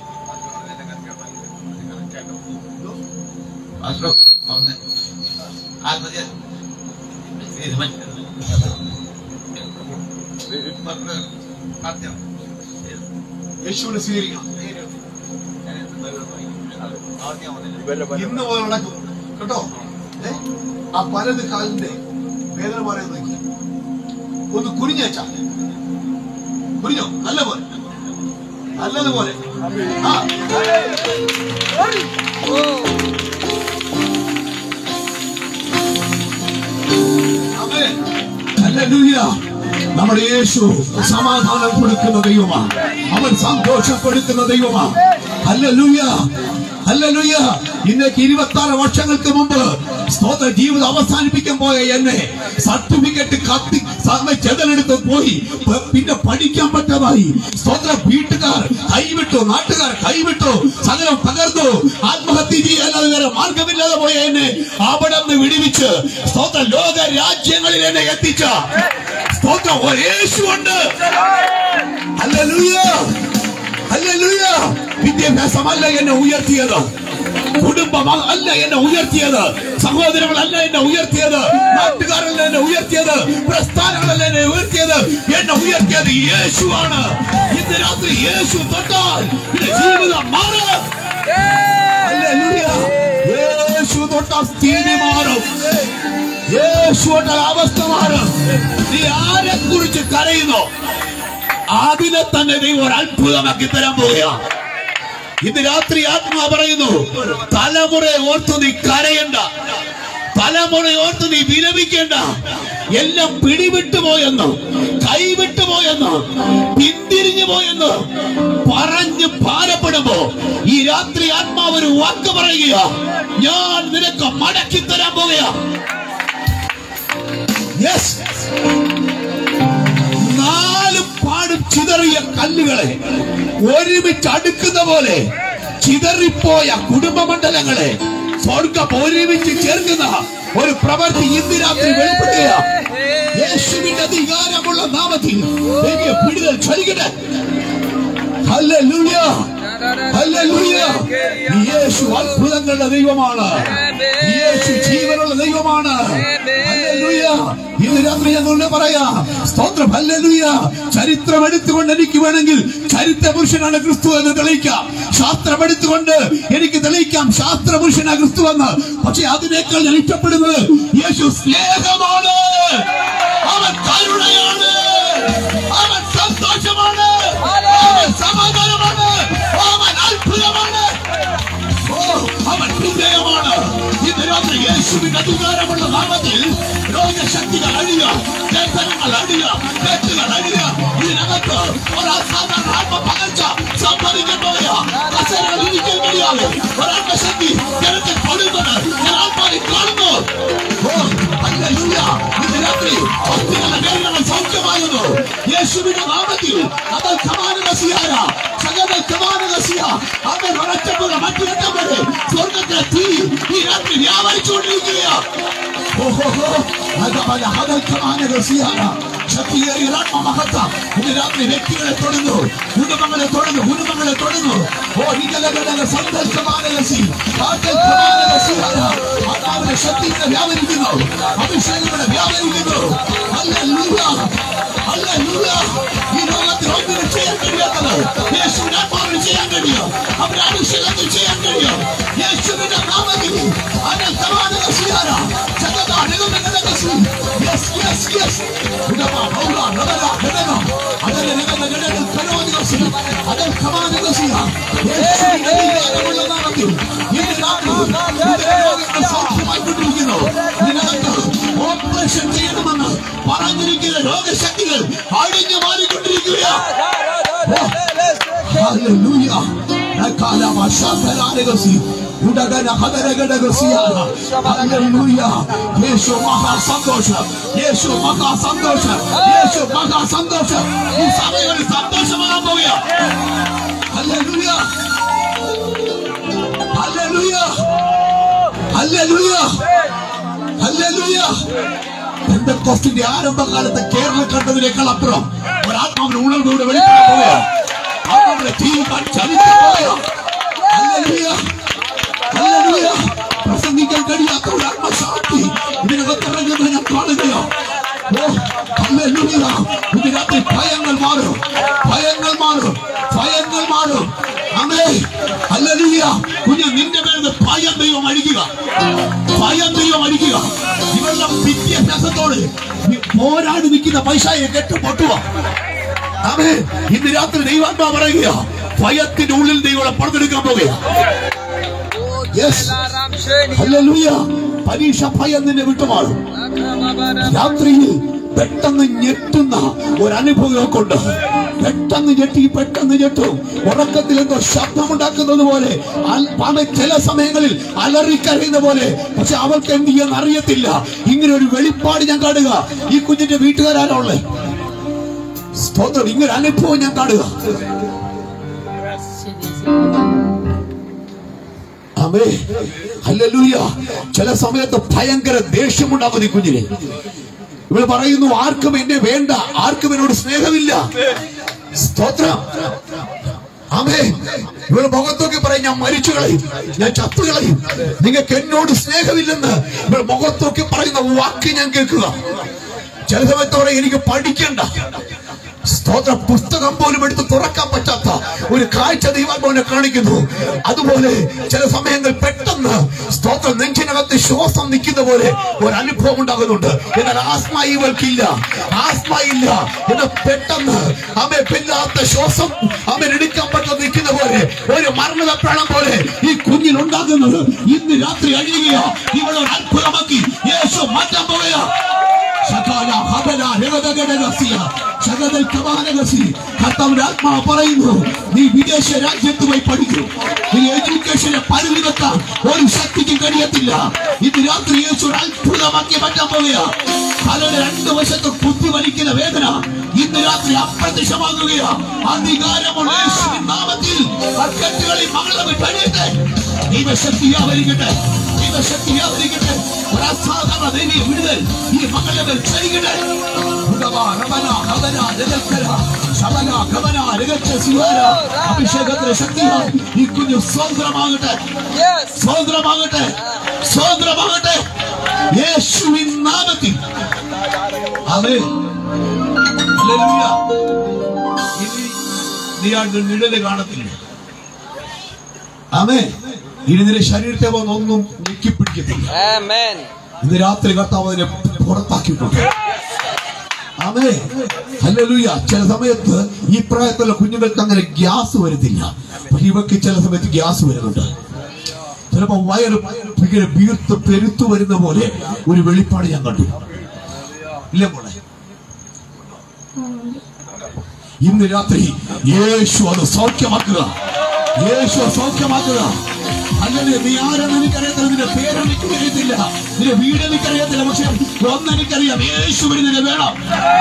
മാസ്റ്റർ പറഞ്ഞ് ആത്മഹത്യ ഇത് മറ്റേ പറഞ്ഞ് സത്യം യേശുവിനെ സ്വീകരിക്കണം ആദ്യം വന്നില്ല ഇന്ന് മുതൽ നടക്കും കേട്ടോ ഏ? ആ പലത് കാലിന്റെ വേദന പറയാൻ നോക്കി ഒന്ന് കുനിഞ്ഞേച്ചാ കുനിഞ്ഞോ നല്ല പോലെ നല്ലതുപോലെ ആ ആമേൻ. ഹല്ലേലൂയ. നമ്മുടെ യേശു സമാധാനം കൊടുക്കുന്ന ദൈവമാണ് അവൻ സന്തോഷം കൊടുക്കുന്ന ദൈവമാണ് ഹല്ലേലൂയ ഹല്ലേലൂയ ഇന്നേക്ക് ഇരുപത്തി ആറ് വർഷങ്ങൾക്ക് മുമ്പ് സ്തോത്ര ജീവിതം അവസാനിപ്പിക്കാൻ പോയ എന്നെ സർട്ടിഫിക്കറ്റ് കത്തി സമയ ചെതലെടുത്ത് പോയി പ- പിന്നെ പഠിക്കാൻ പറ്റാതായി സ്തോത്ര വീട്ടുകാർ കൈവിട്ടു നാട്ടുകാർ കൈവിട്ടു സകലം തകർന്നു ആത്മഹത്യ ചെയ്യാതെ വേറെ മാർഗമില്ലാതെ പോയ എന്നെ അവിടെ നിന്ന് വിടിവിച്ച് സ്തോത്ര ലോക രാജ്യങ്ങളിൽ എന്നെ എത്തിച്ച സ്തോത്ര ഒരു യേശുണ്ട് ഹല്ലേലൂയ ഹല്ലേലൂയ വിദ്യാഭ്യാസമല്ല എന്നെ ഉയർത്തിയത് കുടുംബം അല്ല എന്നെ ഉയർത്തിയത് സഹോദരങ്ങളല്ല എന്നെ ഉയർത്തിയത് നാട്ടുകാരല്ല എന്നെ ഉയർത്തിയത് പ്രസ്ഥാനങ്ങളല്ല എന്നെ ഉയർത്തിയത് എന്നെ ഉയർത്തിയത് യേശുവാണ് ഇന്ന് രാത്രി യേശു തൊട്ടാൽ പിന്നെ ജീവിതം മാറും ഹല്ലേലൂയ. യേശു തൊട്ടാൽ സ്ഥിതി മാറും യേശു തൊട്ടാൽ അവസ്ഥ മാറും നീ ആരെ കുറിച്ച് കരയുന്നു അതിനെ തന്നെ ദൈവം ഒരു അത്ഭുതമാക്കി തരാൻ പോവുകയാണ് ഇന്ന് രാത്രി ആത്മാ പറയുന്നു തലമുറയെ ഓർത്തു നീ കരയണ്ട തലമുറയെ ഓർത്ത് നീ വിലപിക്കേണ്ട എല്ലാം പിടിവിട്ടു പോയെന്ന് കൈവിട്ടു പോയെന്ന് പിന്തിരിഞ്ഞു പോയെന്ന് പറഞ്ഞ് ഭാരപ്പെടുമ്പോ ഈ രാത്രി ആത്മാവ് ഒരു വാക്ക് പറയുക ഞാൻ നിനക്ക് മടക്കി തരാൻ പോവുക യെസ് നാല് പാടും ചിതറിയ കല്ലുകളെ ഒരുമിച്ച് അടുക്കുന്ന പോലെ ചിതറിപ്പോയ കുടുംബമണ്ഡലങ്ങളെ സ്വർഗം ഒരുമിച്ച് ചേർക്കുന്ന ഒരു പ്രവൃത്തി ഇന്ന് രാത്രി വെളിപ്പെടുക യേശുവിന്റെ അധികാരമുള്ള നാമത്തിൽ എനിക്ക് പിടിതൽ ചൊലിക്കട്ടെ ഹല്ലേലൂയ ഹല്ലേലൂയ യേശു അത്ഭുതങ്ങളുടെ ദൈവമാണ് യേശു ജീവനുള്ള ദൈവമാണ് ഹല്ലേലൂയ ഇന്ന് രാത്രി ഞങ്ങളുടെ പറയാ സ്തോത്രം ഹല്ലേലൂയ ചരിത്രം എടുത്തുകൊണ്ട് എനിക്ക് വേണമെങ്കിൽ ചരിത്ര പുരുഷനാണ് ക്രിസ്തു എന്ന് തെളിയിക്കാം ശാസ്ത്രം എടുത്തുകൊണ്ട് എനിക്ക് തെളിയിക്കാം ശാസ്ത്ര പുരുഷനാണ് ക്രിസ്തു എന്ന് പക്ഷെ അതിനേക്കാൾ ഞാൻ ഇഷ്ടപ്പെടുന്നത് യേശു സ്നേഹമാണ് അവൻ കരുണയാണ് അവൻ സന്തോഷമാണ് അവൻ സമാധാനമാണ് അവൻ അത്ഭുതമാണ് ഓ, അവൻ ഹൃദയമാണ് ഇന്ന് രാത്രി യേശുവിന്റെ അധികാരമുള്ള നാമത്തിൽ രോഗശക്തികൾ അഴിയുക ബന്ധനങ്ങൾ കരങ്ങൾ അടിയ കെട്ടുകൾ അടിയ ഇതിനകത്ത് ഒരു അസാധാരണ ആത്മ പകർച്ച സംഭവിക്കാൻ പോവുക കസേരകൾ ഇരിക്കാൻ കഴിയാതെ ഒരാത്മശക്തി ജനത്തെ കൊടുക്കുന്നത് ഞാൻ ആത്മാവിൽ കാണുന്നു ഓ ഹല്ലേലൂയ ഇന്ന് രാത്രി ഭക്തികളുടെ വേദനകൾ സൗഖ്യമാകുന്നു യേശുവിന്റെ നാമത്തിൽ അതൽ കമാനകസിയാര സകല കമാനകസിയ അവൻ ഒരറ്റപ്പുറ മറ്റു രണ്ടപ്പുറ സ്വർഗത്തിലെ തീ ഈ രാത്രി വ്യാപരിച്ചുകൊണ്ടിരിക്കുകയാ ഓഹോ അതവല അതൽ കമാനകസിയാര ശക്തിയേറിയ ആത്മമഹത്ത ഇന്ന് രാത്രി വ്യക്തികളെ തൊടുന്നു കുടുംബങ്ങളെ തൊടുന്നു കുടുംബങ്ങളെ തൊടുന്നു ഓ നികലകളുടെ സന്തോഷമാനകസി ആത്മാവിന്റെ ശക്തി ഇവിടെ വ്യാപരിക്കുന്നു അഭിഷേകം ഇവിടെ വ്യാപരിക്കുന്നു ഹല്ലേലൂയ ഹല്ലേലൂയ ഈ ലോകത്തിൽ ഒന്നിനും ചെയ്യാൻ കഴിയാത്തത് യേശുവിന്റെ ആത്മാവിന് ചെയ്യാൻ കഴിയും അവരുടെ അഭിഷേകത്തിൽ ചെയ്യാൻ കഴിയും യേശുവിന്റെ നാമത്തിൽ അനന്തമാനകസിയാര ജഗത നിഗമനകസി യെസ് യെസ് യെസ് ഉടമ പൗര നഗര ഘടന അതിന്റെ നിഗമന ഘടന കനോദികസി അതിൽ കമാനകസിയ യേശുവിന്റെ അധികാരമുള്ള നാമത്തിൽ ഇന്ന് രാത്രി ഇതിന്റെ രോഗങ്ങൾ സൗഖ്യമായിക്കൊണ്ടിരിക്കുന്നു ഇതിനകത്ത് ഓപ്പറേഷൻ ചെയ്യണമെന്ന് പറഞ്ഞിരിക്കുന്ന രോഗശക്തികൾ അഴിഞ്ഞു മാറിക്കൊണ്ടിരിക്കുകയാണ് Hallelujah. Nakalama shafalanegasi. Udagana hadaragadagasiana. Hallelujah. യേശു മഹാ സന്തോഷം യേശു മഹാ സന്തോഷം യേശു മഹാ സന്തോഷം ഈ സമയം ഒരു സന്തോഷമാകാൻ പോവുക ഹല്ലേലൂയ ഹല്ലേലൂയ ഹല്ലേലൂയ ഹല്ലേലൂയ പെന്തക്കോസ്റ്റിന്റെ ആരംഭകാലത്ത് കേരളം കണ്ടതിനേക്കാൾ അപ്പുറം ഒരാത്മാവിന്റെ ഉണർന്നൂടെ വെളിപ്പെടാൻ പോവുക ആത്മാവിന്റെ തീ ചലിക്കാൻ പോവുക ഹല്ലേലൂയ ഹല്ലേലൂയ പ്രസംഗിക്കാൻ കഴിയാത്ത ഒരു ആത്മശാന്തി ഇതിനകത്ത് ഇറങ്ങുന്നത് ഞാൻ കാണുകയോ ഓ ഹല്ലേലൂയ ഇത് രാത്രി ഭയങ്ങൾ മാറും ഭയങ്ങൾ മാറും ഭയങ്ങൾ മാറും അമേ ഹല്ലേലൂയ കുഞ്ഞ് നിന്റെ മേൽ നിന്ന് ഭയം ദൈവം അഴിക്കുക ഭയം ദൈവം അഴിക്കുക ഇവരുടെ വിദ്യാഭ്യാസത്തോട് നി- പോരാടി നിൽക്കുന്ന പൈസയെ കെട്ട് പൊട്ടുക അമേ ഇന്ന് രാത്രി ദൈവാത്മാ പറയുക ഭയത്തിന്റെ ഉള്ളിൽ ദൈവം പുറത്തെടുക്കാൻ പോകുക യെസ് ഹല്ലേലൂയ പരീക്ഷ ഭയം നിന്നെ വിട്ടുമാറും രാത്രിയിൽ പെട്ടെന്ന് ഞെട്ടുന്ന ഒരു അനുഭവം കൊണ്ട് പെട്ടെന്ന് ഞെട്ടി പെട്ടെന്ന് ഞെട്ടും ഉറക്കത്തിൽ എന്തോ ശബ്ദമുണ്ടാക്കുന്നത് പോലെ അൽ- അവൻ ചില സമയങ്ങളിൽ അലറിക്കരയുന്ന പോലെ പക്ഷെ അവൾക്ക് എന്ത് ചെയ്യാൻ അറിയത്തില്ല ഇങ്ങനെ ഒരു വെളിപ്പാട് ഞാൻ കാണുക ഈ കുഞ്ഞിന്റെ വീട്ടുകാരാണോ ഉള്ളേ സ്തോത്രം ഇങ്ങനെ അനുഭവം ഞാൻ കാണുക അമേ ഹല്ലേലൂയ ചില സമയത്ത് ഭയങ്കര ദേഷ്യമുണ്ടാകും ഈ കുഞ്ഞിനെ ഇവൾ പറയുന്നു ആർക്കും എന്നെ വേണ്ട ആർക്കും എന്നോട് സ്നേഹമില്ല സ്തോത്രം അമേ ഇവൾ മുഖത്തൊക്കെ പറയും ഞാൻ മരിച്ചു കളയും ഞാൻ ചത്തു കളയും നിങ്ങൾക്ക് എന്നോട് സ്നേഹമില്ലെന്ന് ഇവൾ മുഖത്തൊക്കെ പറയുന്ന വാക്ക് ഞാൻ കേൾക്കുക ചില സമയത്ത് പറയും എനിക്ക് പഠിക്കണ്ട സ്തോത്ര പുസ്തകം പോലും എടുത്ത് തുറക്കാൻ പറ്റാത്ത ഒരു കാഴ്ച ദൈവാത്മാവിനെ കാണിക്കുന്നു അതുപോലെ ചില സമയങ്ങൾ പെട്ടെന്ന് സ്തോത്രം നെഞ്ചിനകത്ത് ശ്വാസം നിൽക്കുന്ന പോലെ ഒരു അനുഭവം ഉണ്ടാകുന്നുണ്ട് എന്നാൽ ആസ്മ ഇവൾക്കില്ല ആസ്മ ഇല്ല എന്നാൽ പെട്ടെന്ന് അമ്മ പില്ലാത്ത ശ്വാസം അമ്മ എടുക്കാൻ പറ്റാതെ നിൽക്കുന്ന പോലെ ഒരു മരണപ്രാണം പോലെ ഈ കുഞ്ഞിൽ ഉണ്ടാകുന്നത് ഇന്ന് രാത്രി അഴിയുകയോ ഇവളൊരു അത്ഭുതമാക്കി യേശു മാറ്റാൻ പോവുകയാ ശകാല ഹബല രഗതഗടഗസിയ ശകതൽ കമാനഗസി കർത്താവിന്റെ ആത്മാവ് പറയുന്നു നീ വിദേശ രാജ്യത്ത് പോയി പഠിക്കും നീ എഡ്യൂക്കേഷനെ പരിധി വെക്കാൻ ഒരു ശക്തിക്കും കഴിയത്തില്ല ഇന്ന് രാത്രി യേശു ഒരു അത്ഭുതമാക്കി മാറ്റാൻ പോവുക തലയുടെ രണ്ട് വശത്ത് കുത്തി വലിക്കുന്ന വേദന ഇന്ന് രാത്രി അപ്രത്യക്ഷമാകുകയാ അധികാരമുള്ള യേശുവിൻ നാമത്തിൽ ആ കെട്ടുകളിൽ മകളെ വിട്ടഴിയട്ടെ ദൈവശക്തി വ്യാപരിക്കട്ടെ ദൈവശക്തി വ്യാപരിക്കട്ടെ ഒരു അസാധാരണ ദൈവീയ വിടുതൽ ഈ മകളെ മേൽ ചലിക്കട്ടെ ഉടവ, രമന, ഹവന, രഗൽക്കര, ശമന, ഖമന, രഗച്ച, സിഹാര, അഭിഷേകത്തിന്റെ ശക്തിയാൽ ഈ കുഞ്ഞു സ്വതന്ത്രമാകട്ടെ സ്വതന്ത്രമാകട്ടെ സ്വതന്ത്രമാകട്ടെ യേശുവിൻ നാമത്തിൽ ആമേൻ. ഹല്ലേലൂയ. ഇനി നീ ആ നിഴല് കാണത്തില്ല ആമേ ഇനി നിന്റെ ശരീരത്തെ വന്ന് ഒന്നും ഞെക്കിപ്പിടിക്കത്തില്ല Amen. ഇന്ന് രാത്രി കർത്താവ് അതിനെ പുറത്താക്കിയിട്ടുണ്ട് ആമേ ഹല്ലേലൂയ ചില സമയത്ത് ഈ പ്രായത്തിലുള്ള കുഞ്ഞുങ്ങൾക്ക് അങ്ങനെ ഗ്യാസ് വരുന്നില്ല പക്ഷെ ഇവർക്ക് ചില സമയത്ത് ഗ്യാസ് വരുന്നുണ്ട് ചിലപ്പോ വയറ് ഭയങ്കര വീർത്ത് പെരുത്തു വരുന്ന പോലെ ഒരു വെളിപ്പാട് ഞാൻ കണ്ടു ഇല്ല മോളെ ഇന്ന് രാത്രി യേശു അത് സൗഖ്യമാക്കുക യേശു സൗഖ്യമാക്കുക അല്ലെങ്കിൽ നീ ആരെന്ന് എനിക്കറിയത്തില്ല നിന്റെ പേരെനിക്കറിയത്തില്ല നിന്റെ വീട് എനിക്കറിയത്തില്ല പക്ഷെ ഒന്ന് എനിക്കറിയാം യേശുവിന് നിന്നെ വേണം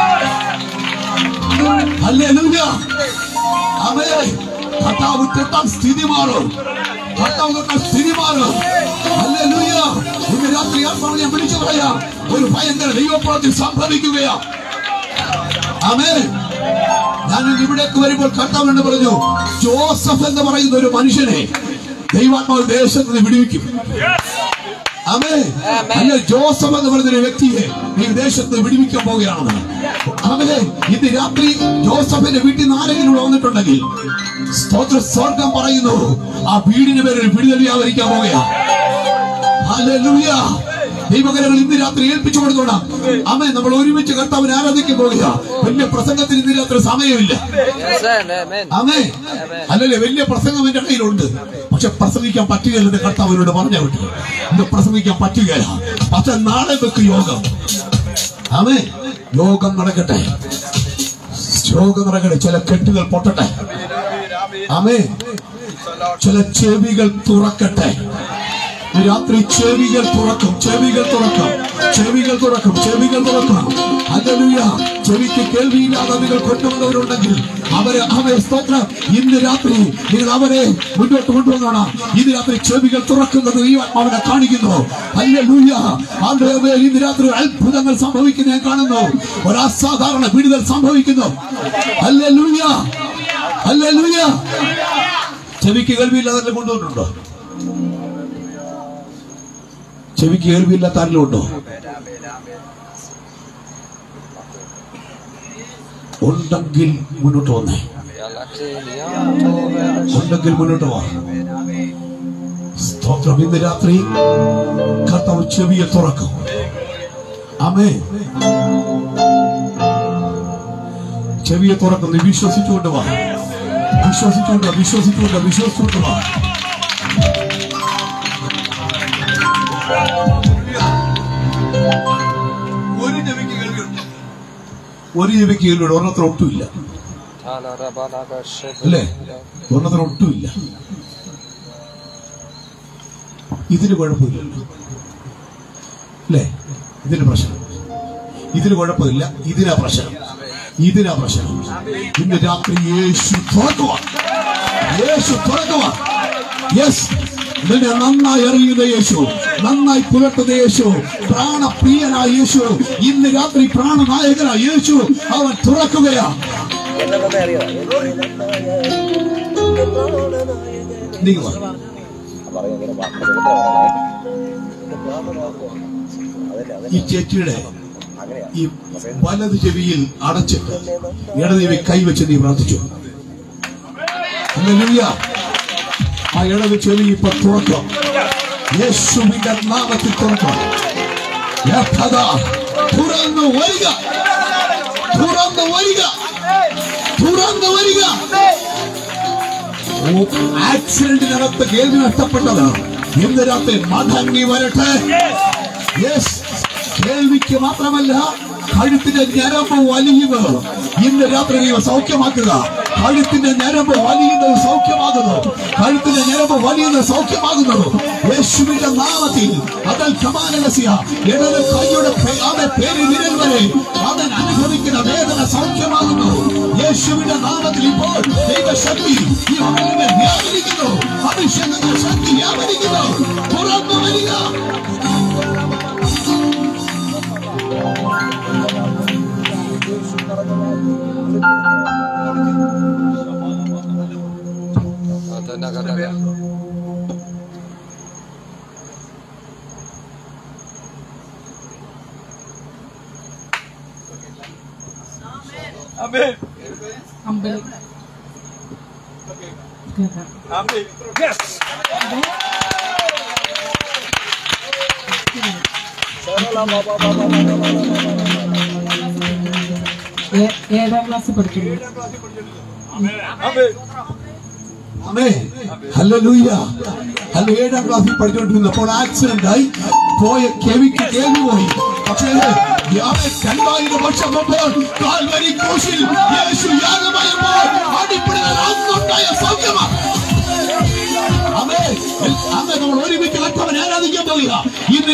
ഹല്ലേലൂയ അവേ കർത്താവ് തൊട്ടാൽ സ്ഥിതി മാറും കർത്താവ് തൊട്ടാൽ സ്ഥിതി മാറും ഹല്ലേലൂയ ഇന്ന് രാത്രി ആ സമയം വിളിച്ചു പറയാം ഒരു ഭയങ്കര ദൈവപ്രവൃത്തി സംഭവിക്കുകയാ ആമേ ഞാൻ ഇവിടേക്ക് വരുമ്പോൾ കർത്താവ് എന്ന് പറഞ്ഞു ജോസഫ് എന്ന് പറയുന്ന ഒരു മനുഷ്യനെ ദൈവാത്മാവ് ദേശത്ത് നിന്ന് വിടുവിക്കും അമേ അല്ല ജോസഫ് എന്ന് പറയുന്ന ഒരു വ്യക്തിയെ ഈ ദേശത്ത് നിന്ന് വിടുവിക്കാൻ പോവുകയാണെന്ന് അവനെ ഇന്ന് രാത്രി ജോസഫിന്റെ വീട്ടിൽ നിന്ന് ആരെങ്കിലും ഇവിടെ വന്നിട്ടുണ്ടെങ്കിൽ സ്തോത്ര സ്വർഗം പറയുന്നു ആ വീടിന് പേരൊരു വിടുതൽ വ്യാപരിക്കാൻ പോവുകയാണ് ഹല്ലേലൂയ. ദൈവകരങ്ങൾ ഇന്ന് രാത്രി ഏൽപ്പിച്ചു കൊടുത്തോണം അമ്മ നമ്മൾ ഒരുമിച്ച് കർത്താവിനെ ആരാധിക്കാൻ പോകുക വലിയ പ്രസംഗത്തിന് ഇന്ന് രാത്രി സമയമില്ല Yes, sir. Amen. അമ്മേ അല്ലല്ലേ വലിയ പ്രസംഗം എന്റെ കയ്യിലുണ്ട് പക്ഷെ പ്രസംഗിക്കാൻ പറ്റുകയില്ലെന്ന് കർത്താവിനോട് പറഞ്ഞു വിട്ടു ഇന്ന് പ്രസംഗിക്കാൻ പറ്റുകയില്ല പക്ഷെ നാളെ വെക്ക് യോഗം അമ്മേ യോഗം നടക്കട്ടെ യോഗം നടക്കട്ടെ ചില കെട്ടുകൾ പൊട്ടട്ടെ അമ്മേ ചില ചെവികൾ തുറക്കട്ടെ ഈ രാത്രി ചെവികൾ തുറക്കും ചെവികൾ തുറക്കും ചെവികൾ തുറക്കും ചെവികൾ തുറക്കും ഹല്ലേലൂയ ചെവിക്ക് കേൾവിയില്ലാതെ നിങ്ങൾ കൊണ്ടുവന്നവരുണ്ടെങ്കിൽ അവരെ അവരെ സ്തോത്രം ഇന്ന് രാത്രി നിങ്ങൾ അവരെ മുന്നോട്ട് കൊണ്ടുവന്നോണം ഇന്ന് രാത്രി ചെവികൾ തുറക്കുന്നത് ഈ അവനെ കാണിക്കുന്നു ഹല്ലേലൂയ അവരുടെ മേൽ ഇന്ന് രാത്രി അത്ഭുതങ്ങൾ സംഭവിക്കുന്ന ഞാൻ കാണുന്നു ഒരു അസാധാരണ വിടുതൽ സംഭവിക്കുന്നു ഹല്ലേലൂയ ഹല്ലേലൂയ ചെവിക്ക് കേൾവിയില്ലാതെ കൊണ്ടുവന്നിട്ടുണ്ടോ ചെവിക്ക് കേൾവിയില്ലാത്ത ആരെങ്കിലും ഉണ്ടോ ഉണ്ടെങ്കിൽ മുന്നോട്ട് വന്നേ ഉണ്ടെങ്കിൽ മുന്നോട്ട് വാ സ്തോത്രം ഇന്ന് രാത്രി കർത്താവ് ചെവിയെ തുറക്കും അമേ ചെവിയെ തുറക്കും നീ വിശ്വസിച്ചുകൊണ്ട് വാ വിശ്വസിച്ചുകൊണ്ട് വാ, വിശ്വസിച്ചുകൊണ്ട് വാ, വിശ്വസിച്ചുകൊണ്ട് വാ ഒരു ചെവിക്ക് കേൾവിയുണ്ട് ഒരു ചെവിക്ക് കേൾവിയുണ്ട് ഒരെണ്ണത്തിന് ഒട്ടുമില്ല അല്ലേ ഒരെണ്ണത്തിന് ഒട്ടുമില്ല ഇതിന് കുഴപ്പമില്ലല്ലോ അല്ലേ ഇതിന് പ്രശ്നം ഇതിന് കുഴപ്പമില്ല ഇതിനാ പ്രശ്നം ഇതിനാ പ്രശ്നം ഇന്ന് രാത്രി യേശു തുറക്കുക യേശു തുറക്കുക യെസ് നിന്നെ നന്നായി അറിയുന്ന യേശു നന്നായി പുലർത്തുന്ന യേശു പ്രാണപ്രിയനായ യേശു ഇന്ന് രാത്രി പ്രാണനായകനായ യേശു അവൻ തുറക്കുകയാ നീ വാ. ഈ ചേച്ചിയുടെ ഈ വലത് ചെവിയിൽ അടച്ചിട്ട് ഇടത് ചെവി കൈവച്ച് നീ പ്രാർത്ഥിച്ചു ഹല്ലേലൂയ. ആ ഇടത് ചെവി ഇപ്പൊ തുറക്കും യേശുവിന്റെ നാമത്തിൽ തുറക്കും യഥത തുറന്നു വരിക തുറന്നു വരിക തുറന്നു വരിക ആക്സിഡന്റിനകത്ത് കേൾവി നഷ്ടപ്പെട്ടത് ഇന്ന് രാത്രി മടങ്ങി വരട്ടെ യെസ് കേൾവിക്ക് മാത്രമല്ല കഴുത്തിന്റെ ഞരമ്പ് വലിയുന്നത് ഇന്ന് രാത്രി നീ സൗഖ്യമാക്കുക കഴുത്തിന്റെ ഞരമ്പ് വലിയുന്നത് സൗഖ്യമാകുന്നു കഴുത്തിന്റെ ഞരമ്പ് വലിയുന്നത് സൗഖ്യമാകുന്നു യേശുവിന്റെ നാമത്തിൽ അതൽ കമാനലസ്യ ഇടത് കൈയുടെ പേ- അവന്റെ പേര് വിരൽ വരെ അവൻ അനുഭവിക്കുന്ന വേദന സൗഖ്യമാകുന്നു യേശുവിന്റെ നാമത്തിൽ ഇപ്പോൾ ദൈവശക്തി ഈ മക്കളുടെ വ്യാപരിക്കുന്നു അഭിഷേകത്തിന്റെ ശക്തി വ്യാപരിക്കുന്നു തുറന്നു വരിക അമ്പലം കേൾക്കാം ഏ- ഏഴാം ക്ലാസ് പഠിക്കുന്നു അമേ ഹല്ലേലൂയ ഹല്ല ഏഴാം ക്ലാസ്സിൽ പഠിച്ചുകൊണ്ടിരുന്നപ്പോൾ ആക്സിഡന്റ് ആയി പോയ കെവിക്ക് കേൾവി പോയി പക്ഷേ യാവെ രണ്ടായിരം വർഷം മുമ്പ് കാൽവരി ക്രൂശിൽ യേശു യാഗമായി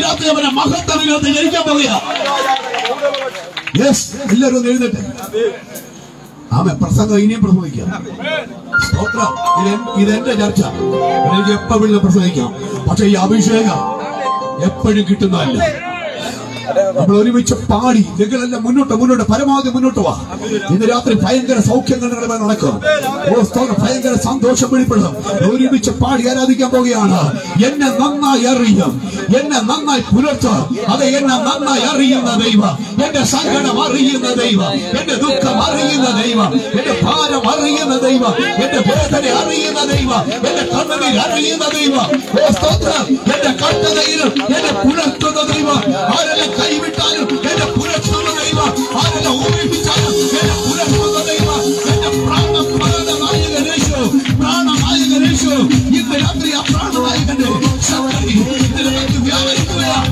രാത്രി അവനെ മഹത്വവിനോദത്തിൽ ജയിക്കാൻ പോകുക യെസ് എല്ലാവരും ഒന്ന് എഴുന്നേറ്റ് ആമെ പ്രസംഗം ഇനിയും പ്രസംഗിക്കാം സ്തോത്രം ഇത് എൻ- ഇത് എന്റെ ചർച്ച എനിക്ക് എപ്പോ വേണമെങ്കിലും പ്രസംഗിക്കാം പക്ഷെ ഈ അഭിഷേകം എപ്പോഴും കിട്ടുന്നതല്ല നമ്മൾ ഒരുമിച്ച് പാടി നിങ്ങളെല്ലാം മുന്നോട്ട് മുന്നോട്ട് പരമാവധി മുന്നോട്ട് വാ ഇന്ന് രാത്രി ഭയങ്കര സൗഖ്യങ്ങൾ നിങ്ങളുടെ മേൽ നടക്കും ഓ സ്തോത്രം ഭയങ്കര സന്തോഷം വെളിപ്പെടും ഒരുമിച്ച് പാടി ആരാധിക്കാൻ പോവുകയാണ് എന്നെ നന്നായി അറിയും എന്നെ നന്നായി പുലർത്തും അത് എന്നെ നന്നായി അറിയുന്ന ദൈവം എന്റെ സങ്കടം അറിയുന്ന ദൈവം എന്റെ ദുഃഖം അറിയുന്ന ദൈവം എന്റെ ഭാരം അറിയുന്ന ദൈവം എന്റെ വേദന അറിയുന്ന ദൈവം എന്റെ കണ്ണുനീർ അറിയുന്ന ദൈവം ഓ സ്തോത്രം എന്റെ കട്ടതയിലും എന്നെ പുലർത്തുന്ന ദൈവം ആരെല്ലാം കൈവിട്ടാലും എന്നെ പുലർത്തുന്ന ദൈവം ആരെല്ലാം ഓർമ്മിപ്പിച്ചാലും എന്നെ പുലർത്തുന്ന ദൈവം എന്റെ പ്രാണപ്രദ നായകനേശു പ്രാണനായകനേശു ഇന്ന് രാത്രി ആ പ്രാണനായകന്റെ ശക്തി ഇതിനകത്ത് വ്യാപരിക്കുകയാണ്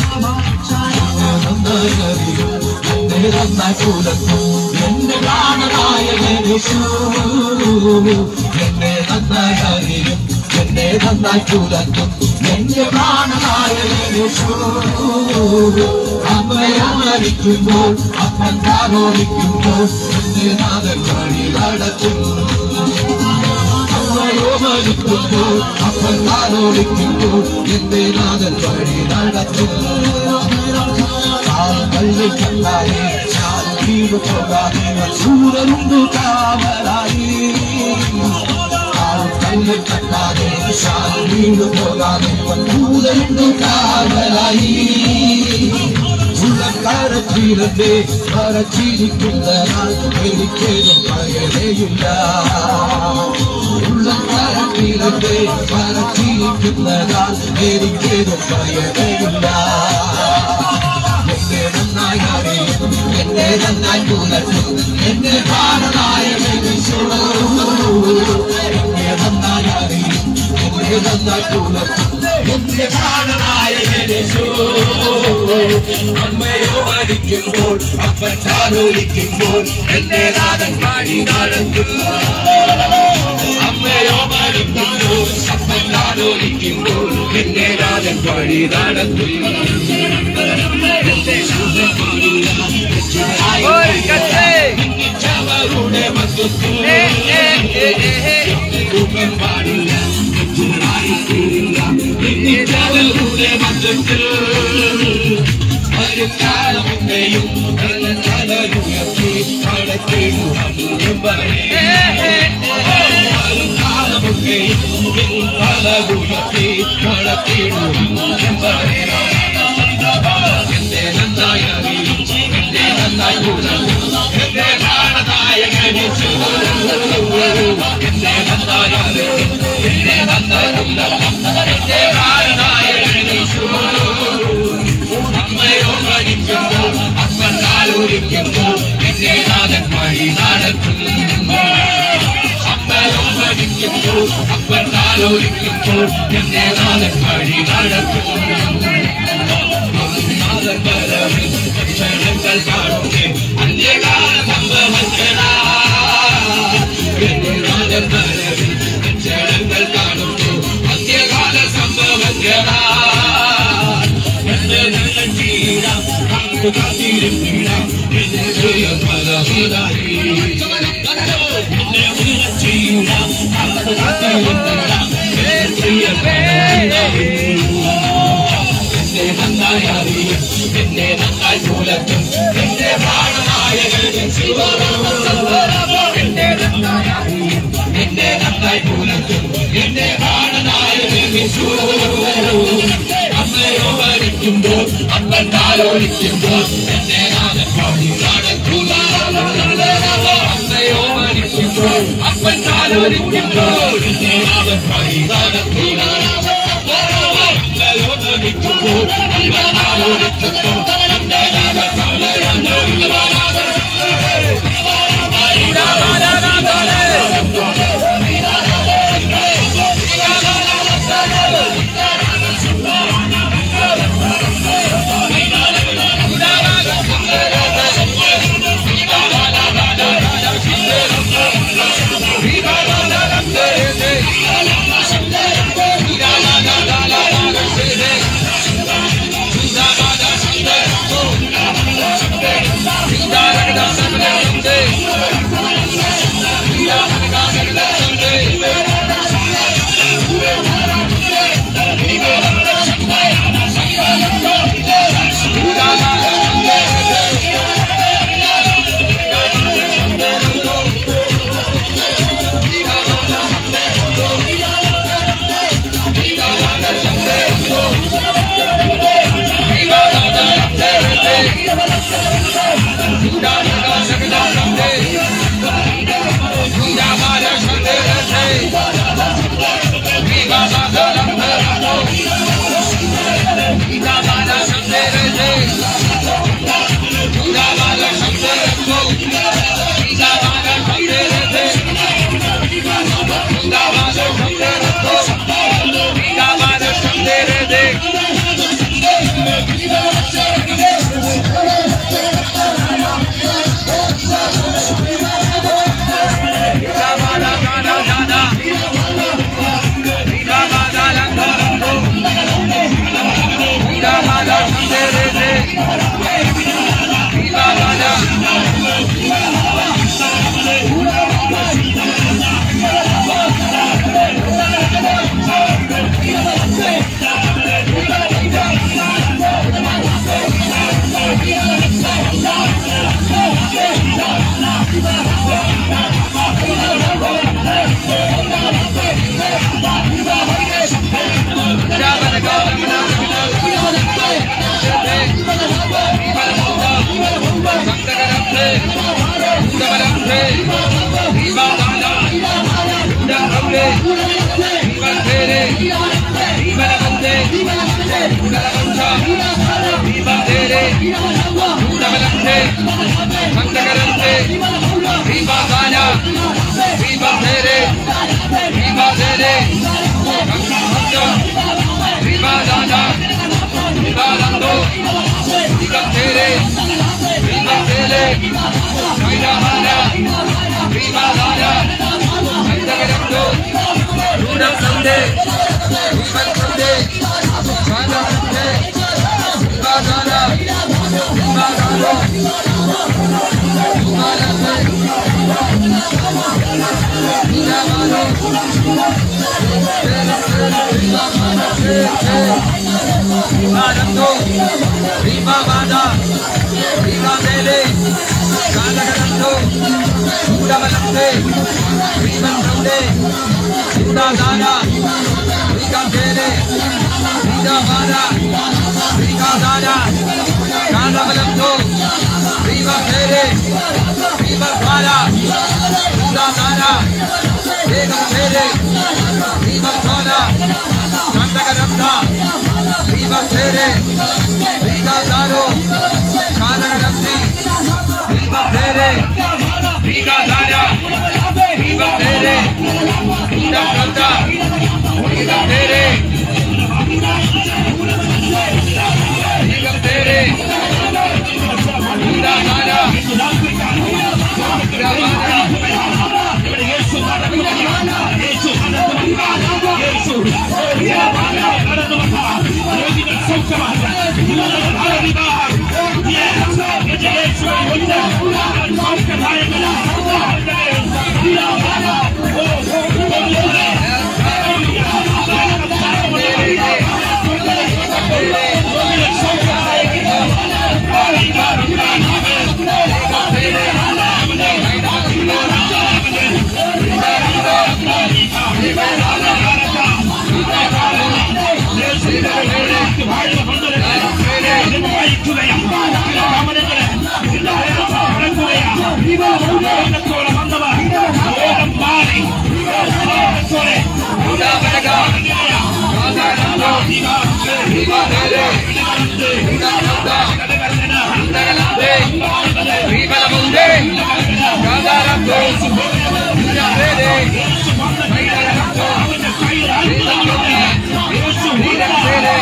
എന്റെ പ്രാണനായകനേശു എന്നെ നന്നായി അറിയും എന്നെ നന്നായി പുലർത്തും എന്റെ പ്രാണനായകനേശു അമ്മയായിരിക്കുമ്പോൾ അപ്പൻ താനോദിക്കുമ്പോൾ എന്റെ നാഥൻ വഴി നടത്തും അമ്മയോ മരിക്കുമ്പോൾ അപ്പൻ താനോദിക്കുമ്പോൾ എന്റെ നാഥൻ വഴി നടത്തും കള്ളി കണ്ടാലേ വീട് പോകാതെ സൂര്യനുണ്ട് കാവലായി കള്ളി കണ്ടാതെ വീട് പോകാതെ സൂര്യനുണ്ട് കാവലായി ഉള്ളക്കാരത്തിലെ വരച്ചിരിക്കുന്നതിനാൽ എനിക്കേതും പകരയില്ല ഉള്ളക്കാരത്തിലെ വരച്ചിരിക്കുന്നതിനാൽ എനിക്കേതും പകരയില്ല എന്നെ നന്നായി അറിയും എന്നെ നന്നായി പുലർത്തും എന്നെ പ്രാണനായ എന്നെ നന്നായി അറിയും എന്നെ നന്നായി പുലർത്തും എന്റെ പ്രാണനായ അമ്മയോ മരിക്കുമ്പോൾ അപ്പൻ താലോലിക്കുമ്പോൾ എന്റെ നാടൻ പാടി നടത്തും അമ്മയോ മരിക്കുമ്പോൾ അപ്പൻ താലോലിക്കുമ്പോൾ എന്റെ നാടൻ പാടി നടത്തും ചവറുടെ മക്കൾക്ക് മുഖം പാടില്ല ചവറുടെ മക്കൾക്ക് ഒരു കാലമൊക്കെയും തലയുയർത്തി കടത്തിടും ഒരു കാലമൊക്കെയും തലയുയർത്തി കടത്തിടും എന്റെ നന്നായി അറിയും എന്റെ നന്നായി പുലർത്തും എന്റെ പ്രാണനായകനിച്ചു എന്റെ നന്നായി അറിയും എന്റെ നന്നായി പുലർത്തും എന്റെ പ്രാണനായകനിച്ചു അമ്മയോ മരിക്കുമ്പോൾ അപ്പൻ കാലൊരിക്കുമ്പോൾ എന്റെ നാഥൻ വഴി നടക്കും അമ്മയോ മരിക്കുമ്പോൾ അപ്പൻ കാലൊരിക്കുമ്പോൾ എന്റെ നാഥൻ വഴി നടക്കും ക്ഷണങ്ങൾ കാണുകെ അന്യകാല സംഭവങ്ങളാ എന്റെ നാഥൻ വരവിൽ ക്ഷണങ്ങൾ കാണുന്നു അന്യകാല സംഭവങ്ങളാ എന്റെ നല്ല ചീടാം കാത്തിരുന്നിടാം എന്റെ ജയം പലവിതായി എന്നെ ഉയർച്ചയിടാം കാത്തിരുന്നിടാം എന്റെ ജയം പലവിതായി എന്നെ നന്നായി അറിയും എന്നെ നന്നായി പുലർത്തും എന്റെ പ്രാണനായകൻ എന്നെ നന്നായി അറിയും എന്നെ നന്നായി പുലർത്തും എന്റെ പ്രാണനായകൻ അമ്മയോ മരിക്കുമ്പോൾ അപ്പൻ താലോലിക്കുമ്പോൾ എന്നെ നാഥൻ പാടി നടക്കുക അമ്മയോ മരിക്കുമ്പോൾ അപ്പൻ താലോലിക്കുമ്പോൾ എന്നെ നാഥൻ പാടി നടക്കുക Udavalante, Santagarante, Viva Dana, Viva Tere, Viva Tere, Kankanta, Viva Dana, Viva Lando, Viva Tere, Viva Tere, Kaina Hana, Viva Dana, Santagarante, Udavalante, Viva Sante, Sana Sante, Viva Dana, Viva Dana, Viva Viva Vada, Viva Dele, Kalagarando, Buddha Valante, Viva Sande, Buddha Dana, Viva Dele, Viva Vada, Viva Dana, Kalagarando, Viva Dele, Viva Vada, Buddha Dana, Viva Dele, Viva Vada, Kandagaranda, Viva Tere, Viva Daro, Kalagarandi, Viva Tere, Viva Dara, Viva Tere, Viva Kanta, Viva Tere, Viva Tere, Viva Dara, Viva Dara, Viva Vanaga, Kalagarando, Viva Tere, Viva Kanta, Viva Galante, Viva la Munde, Kalagarando, Viva Tere, Viva Galando, Viva Kanta, Viva Tere,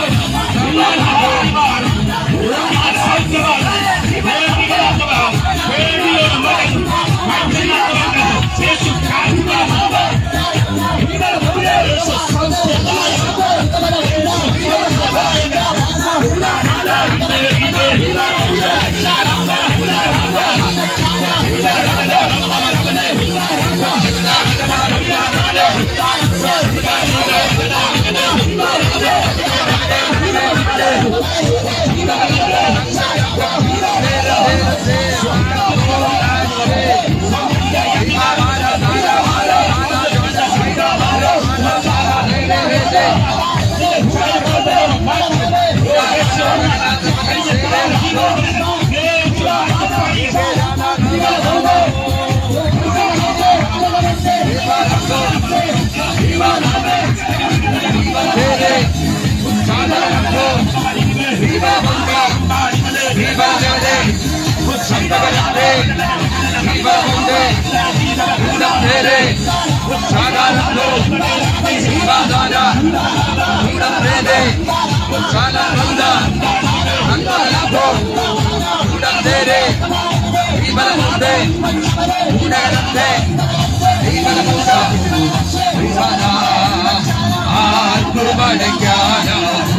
Viva Banga, Viva Tere, Santa Galante, Viva Munde, Viva Tere, Sagalando, Viva Dada, Viva Tere, Sagalanda, Angalando, Viva Tere, Viva la Munde, Viva Galante, Viva la Munda, Viva la Alpurvadekana,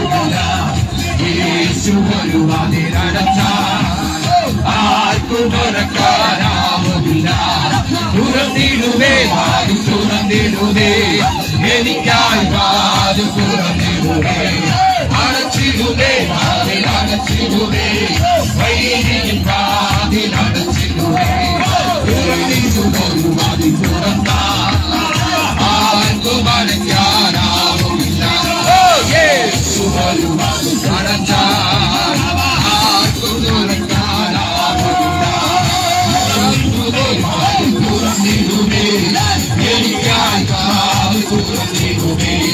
യേശു വരുവാതിരടച്ച ആർക്കും മറക്കാനാവില്ല തുറന്നിടുവേ വാതിൽ തുറന്നിടുവേ എനിക്കായി വാതിൽ തുറന്നിടുവേ അടച്ചിടുവേ വാതിൽ അടച്ചിടുവേ വൈകിയും വാതിൽ അടച്ചിടുവേ തുറന്നിടുവൊരു വാതിൽ തുറന്ന ആർക്കും അടയ്ക്കാനാവില്ല ഓ യേശു വരുവാതിൽ അടച്ച ആർക്കും തുറക്കാനാവില്ല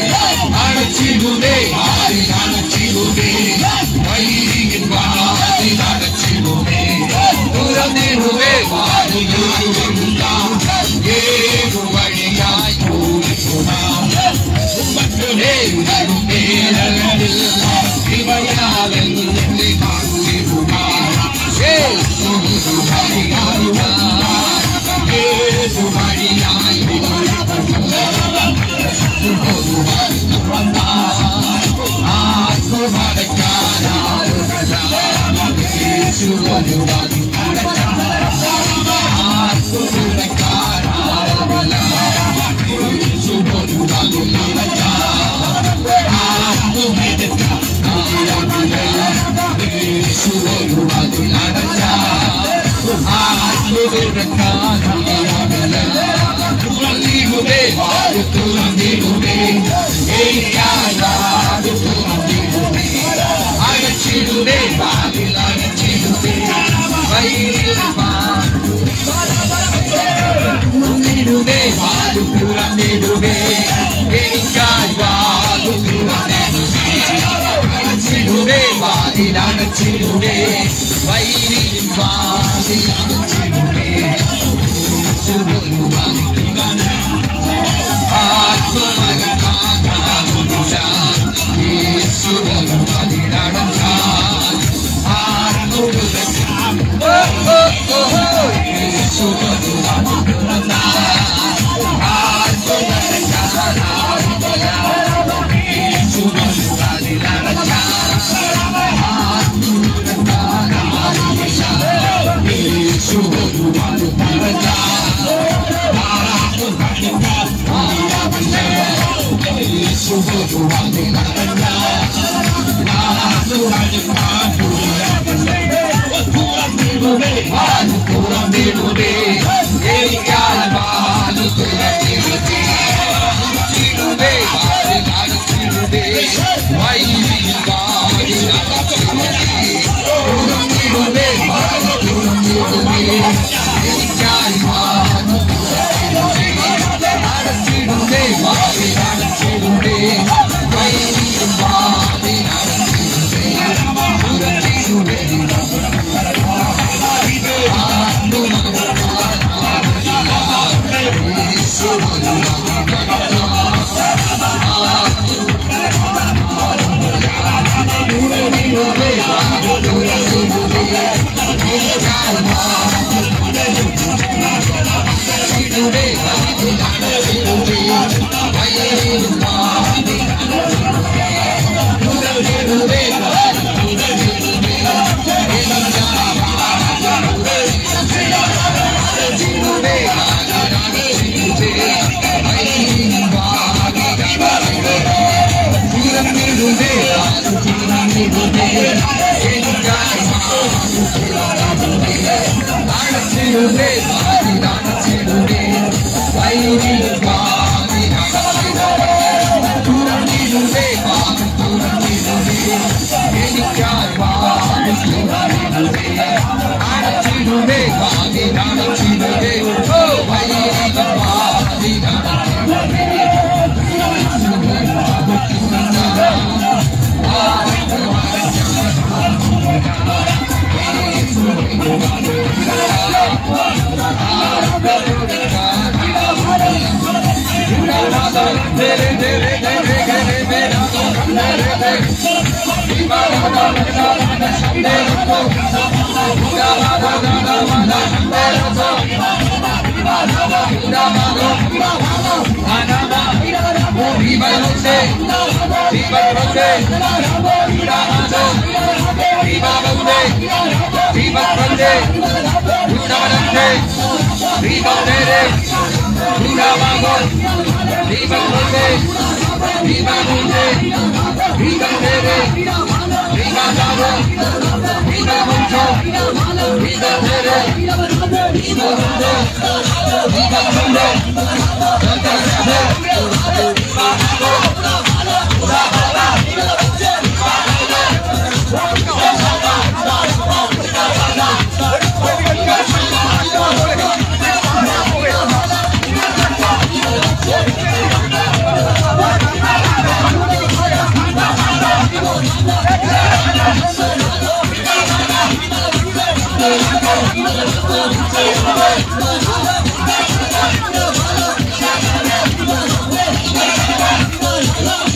അടച്ചിടുവേ അടച്ചിടുവേ വൈകിൻ വാതിൽ യേശു വഴിയായി Thank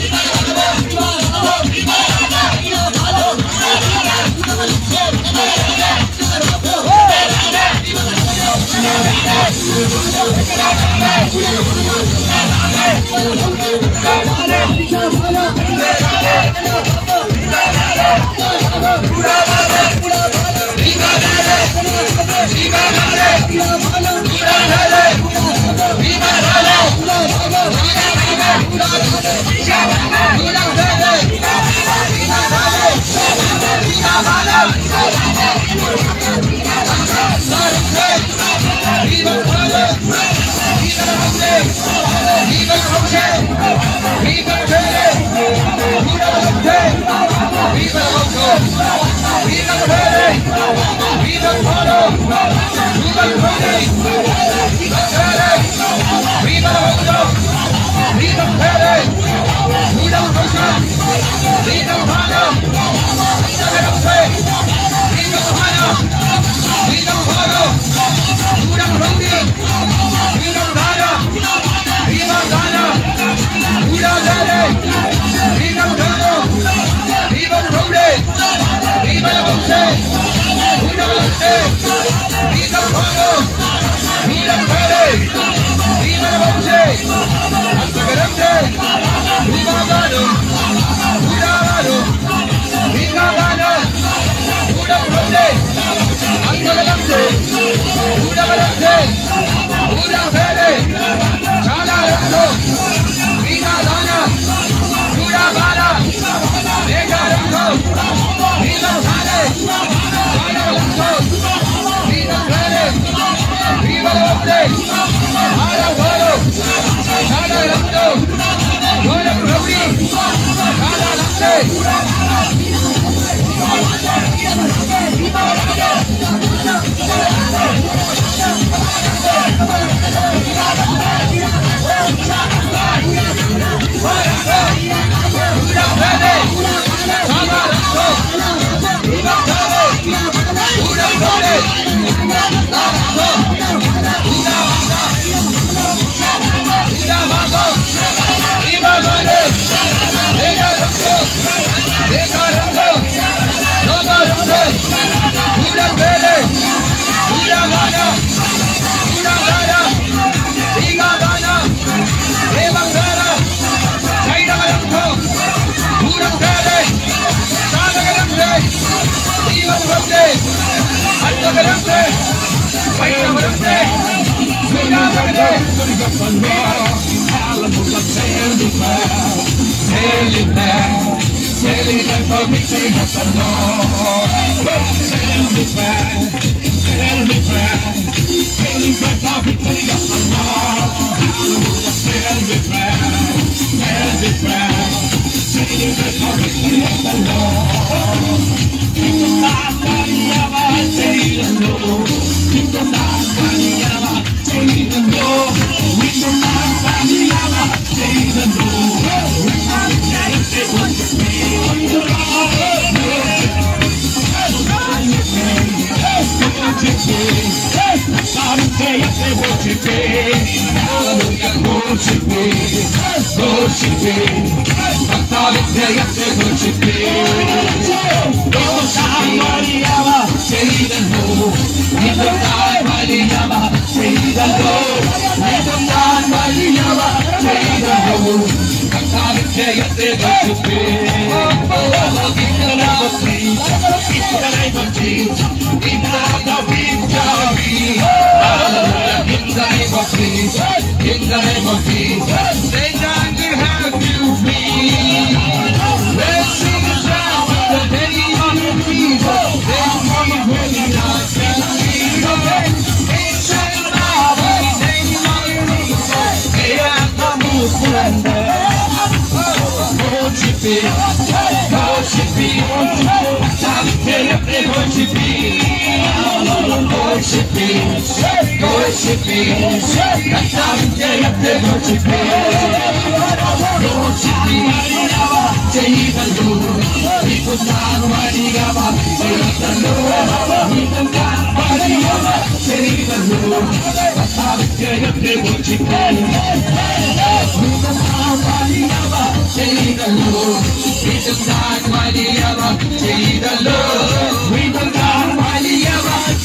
ചെയ്തല്ലോ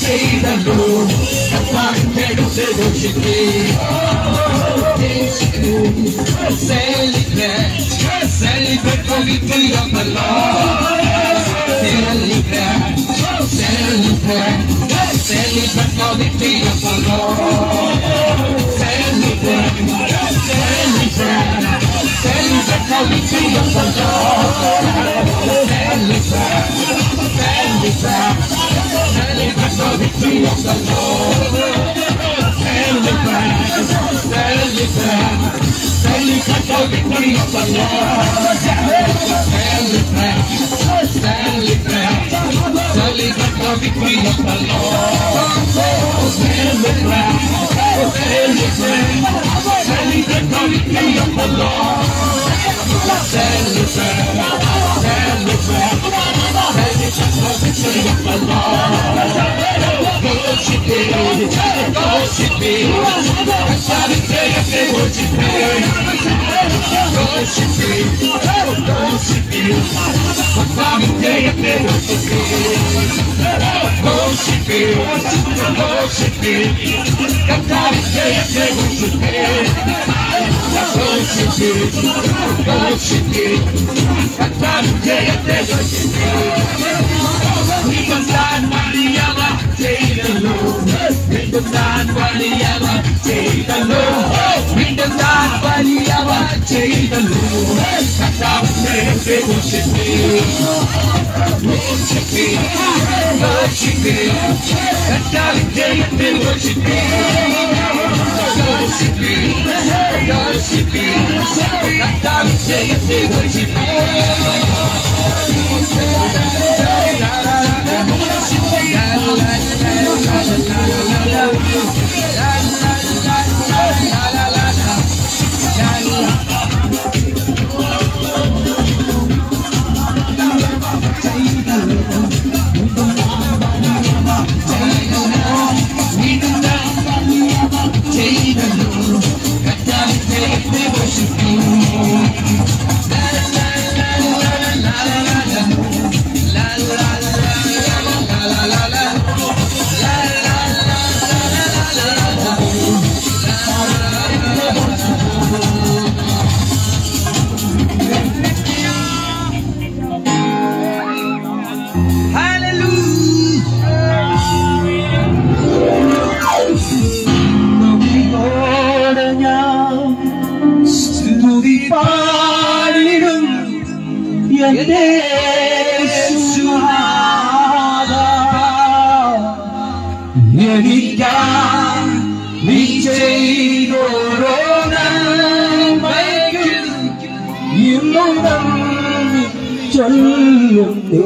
ചെയ്തല്ലോ കർത്താവിന്റെ അടുത്ത് ഘോഷിക്കേ Celebrate, celebrate the victory of the Lord. Celebrate, celebrate, celebrate the victory of the Lord. Celebrate, celebrate, celebrate the victory of the Lord. Celebrate, celebrate, celebrate the victory of the Lord. Celebrate, celebrate, celebrate the victory of the Lord. Celebrate, celebrate, celebrate the victory of the Lord. Celebrate, celebrate, celebrate the victory of the Lord. Celebrate, celebrate, celebrate the victory of the Lord. Worship Him, worship Him, Shall we pray and say worship Him? Worship Him, worship Him, Shall we pray and say worship Him? Worship Him, worship Him, Shall we pray and say worship Him? Worship Him, worship Him, Shall we pray and say worship Him? വീണ്ടും താൻ വലിയവ ചെയ്തല്ലോ വീണ്ടും താൻ വലിയവ ചെയ്തല്ലോ വീണ്ടും താൻ വലിയവ ചെയ്തല്ലോ കർത്താവിന്റെ ഘോഷിപ്പേ ഘോഷിപ്പേ ഘോഷിപ്പേ കർത്താവിന്റെ ഘോഷിപ്പേ ഘോഷിപ്പേ ഘോഷിപ്പേ കർത്താവിന്റെ ഘോഷിപ്പേ നന്ദിയോടെ ഞാൻ സ്തുതി പാടിടും എന്റെ യേശുനാഥാ. എനിക്കായി നീ ചെയ്തോരോ നന്മയ്ക്കും ഇന്നും നന്ദി ചൊല്ലുന്നു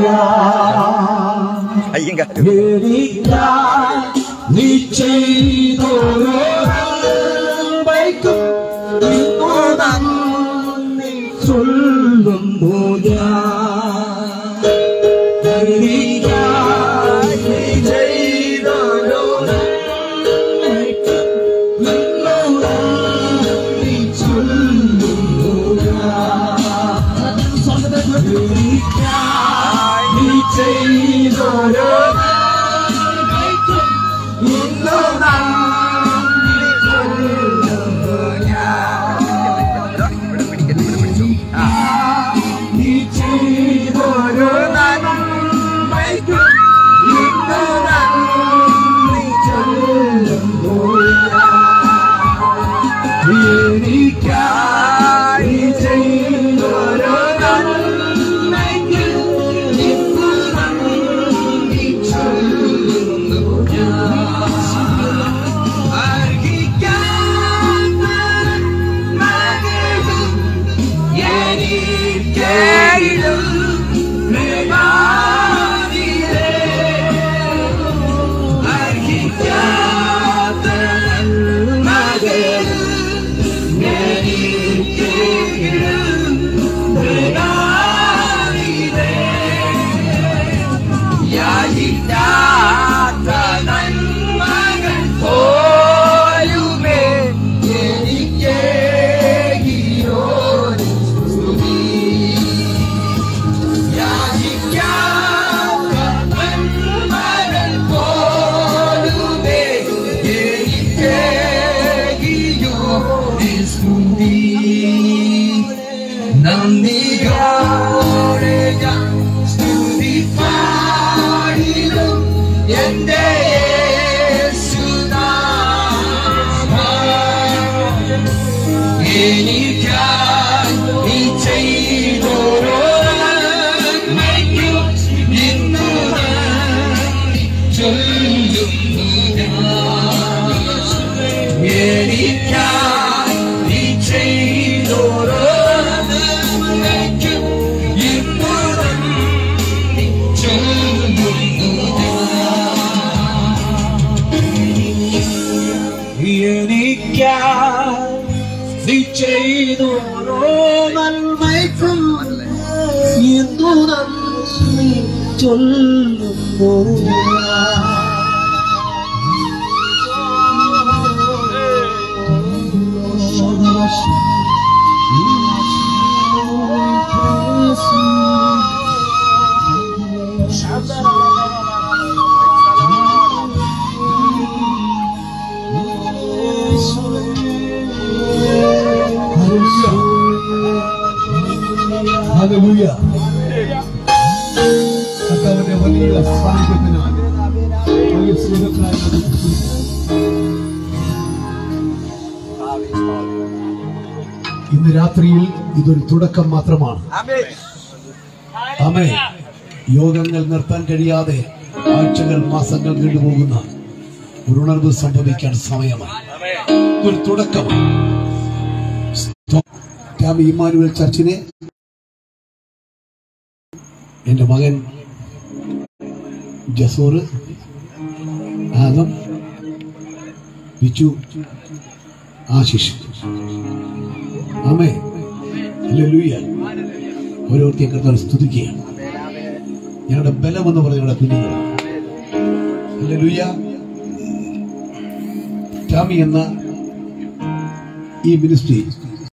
ഞാൻ എനിക്കായി നീ ചെയ്തോരോ നന്മയ്ക്കും ഇന്നു നന്ദി ചൊല്ലുന്നു ഞാൻ എനിക്കായി നീ ചെയ്തോരോ നന്മയ്ക്കും ഇന്നു നന്ദി ചൊല്ലുന്നു ഞാൻ എനിക്കായി നീ ചെയ്തോരോ നന്മയ്ക്കും ഇന്നു നന്ദി ചൊല്ലുന്നു ഞാൻ നീ ചെയ്തോരോ നന്മയ്ക്കും ഇന്നു നന്ദി ചൊല്ലുന്നു ഞാൻ എനിക്കായി ചെയ്തോരോ നന്മയ്ക്കും ഇന്നു നന്ദി ചൊല്ലുന്നു ഞാൻ അർഹിക്കാത്ത നന്മകളും എനിക്കേലും കൃപാനിധേ. അർഹിക്കാത്ത നന്മകളും നീ ചെയ്തു ഓരോ നന്മയ്ക്കും എന്തു നന്ദി ചൊല്ലുന്നു ഹല്ലേലൂയ. കർത്താവിന്റെ വലിയ സാന്നിധ്യത്തിന് വലിയ സ്നേഹത്തിനായി നമുക്ക് ഇന്ന് രാത്രിയിൽ ഇതൊരു തുടക്കം മാത്രമാണ് അമേ യോഗങ്ങൾ നിർത്താൻ കഴിയാതെ ആഴ്ചകൾ മാസങ്ങൾ നീണ്ടുപോകുന്ന ഒരു ഉണർവ് സംഭവിക്കാൻ സമയമായി ഇതൊരു തുടക്കമാണ് ടാമി ഇമ്മാനുവൽ ചർച്ചിനെ എന്റെ മകൻ ജസൂർ ആദം ബിച്ചു ആശിഷ് ആമേ ലൂയ ഓരോരുത്തരും കർത്താവ് സ്തുതിക്കുകയാണ് ഞങ്ങളുടെ ബലം എന്ന് പറഞ്ഞ ഞങ്ങളുടെ കുഞ്ഞുങ്ങളാണ് ലൂയ ടാമി എന്ന ഈ മിനിസ്ട്രി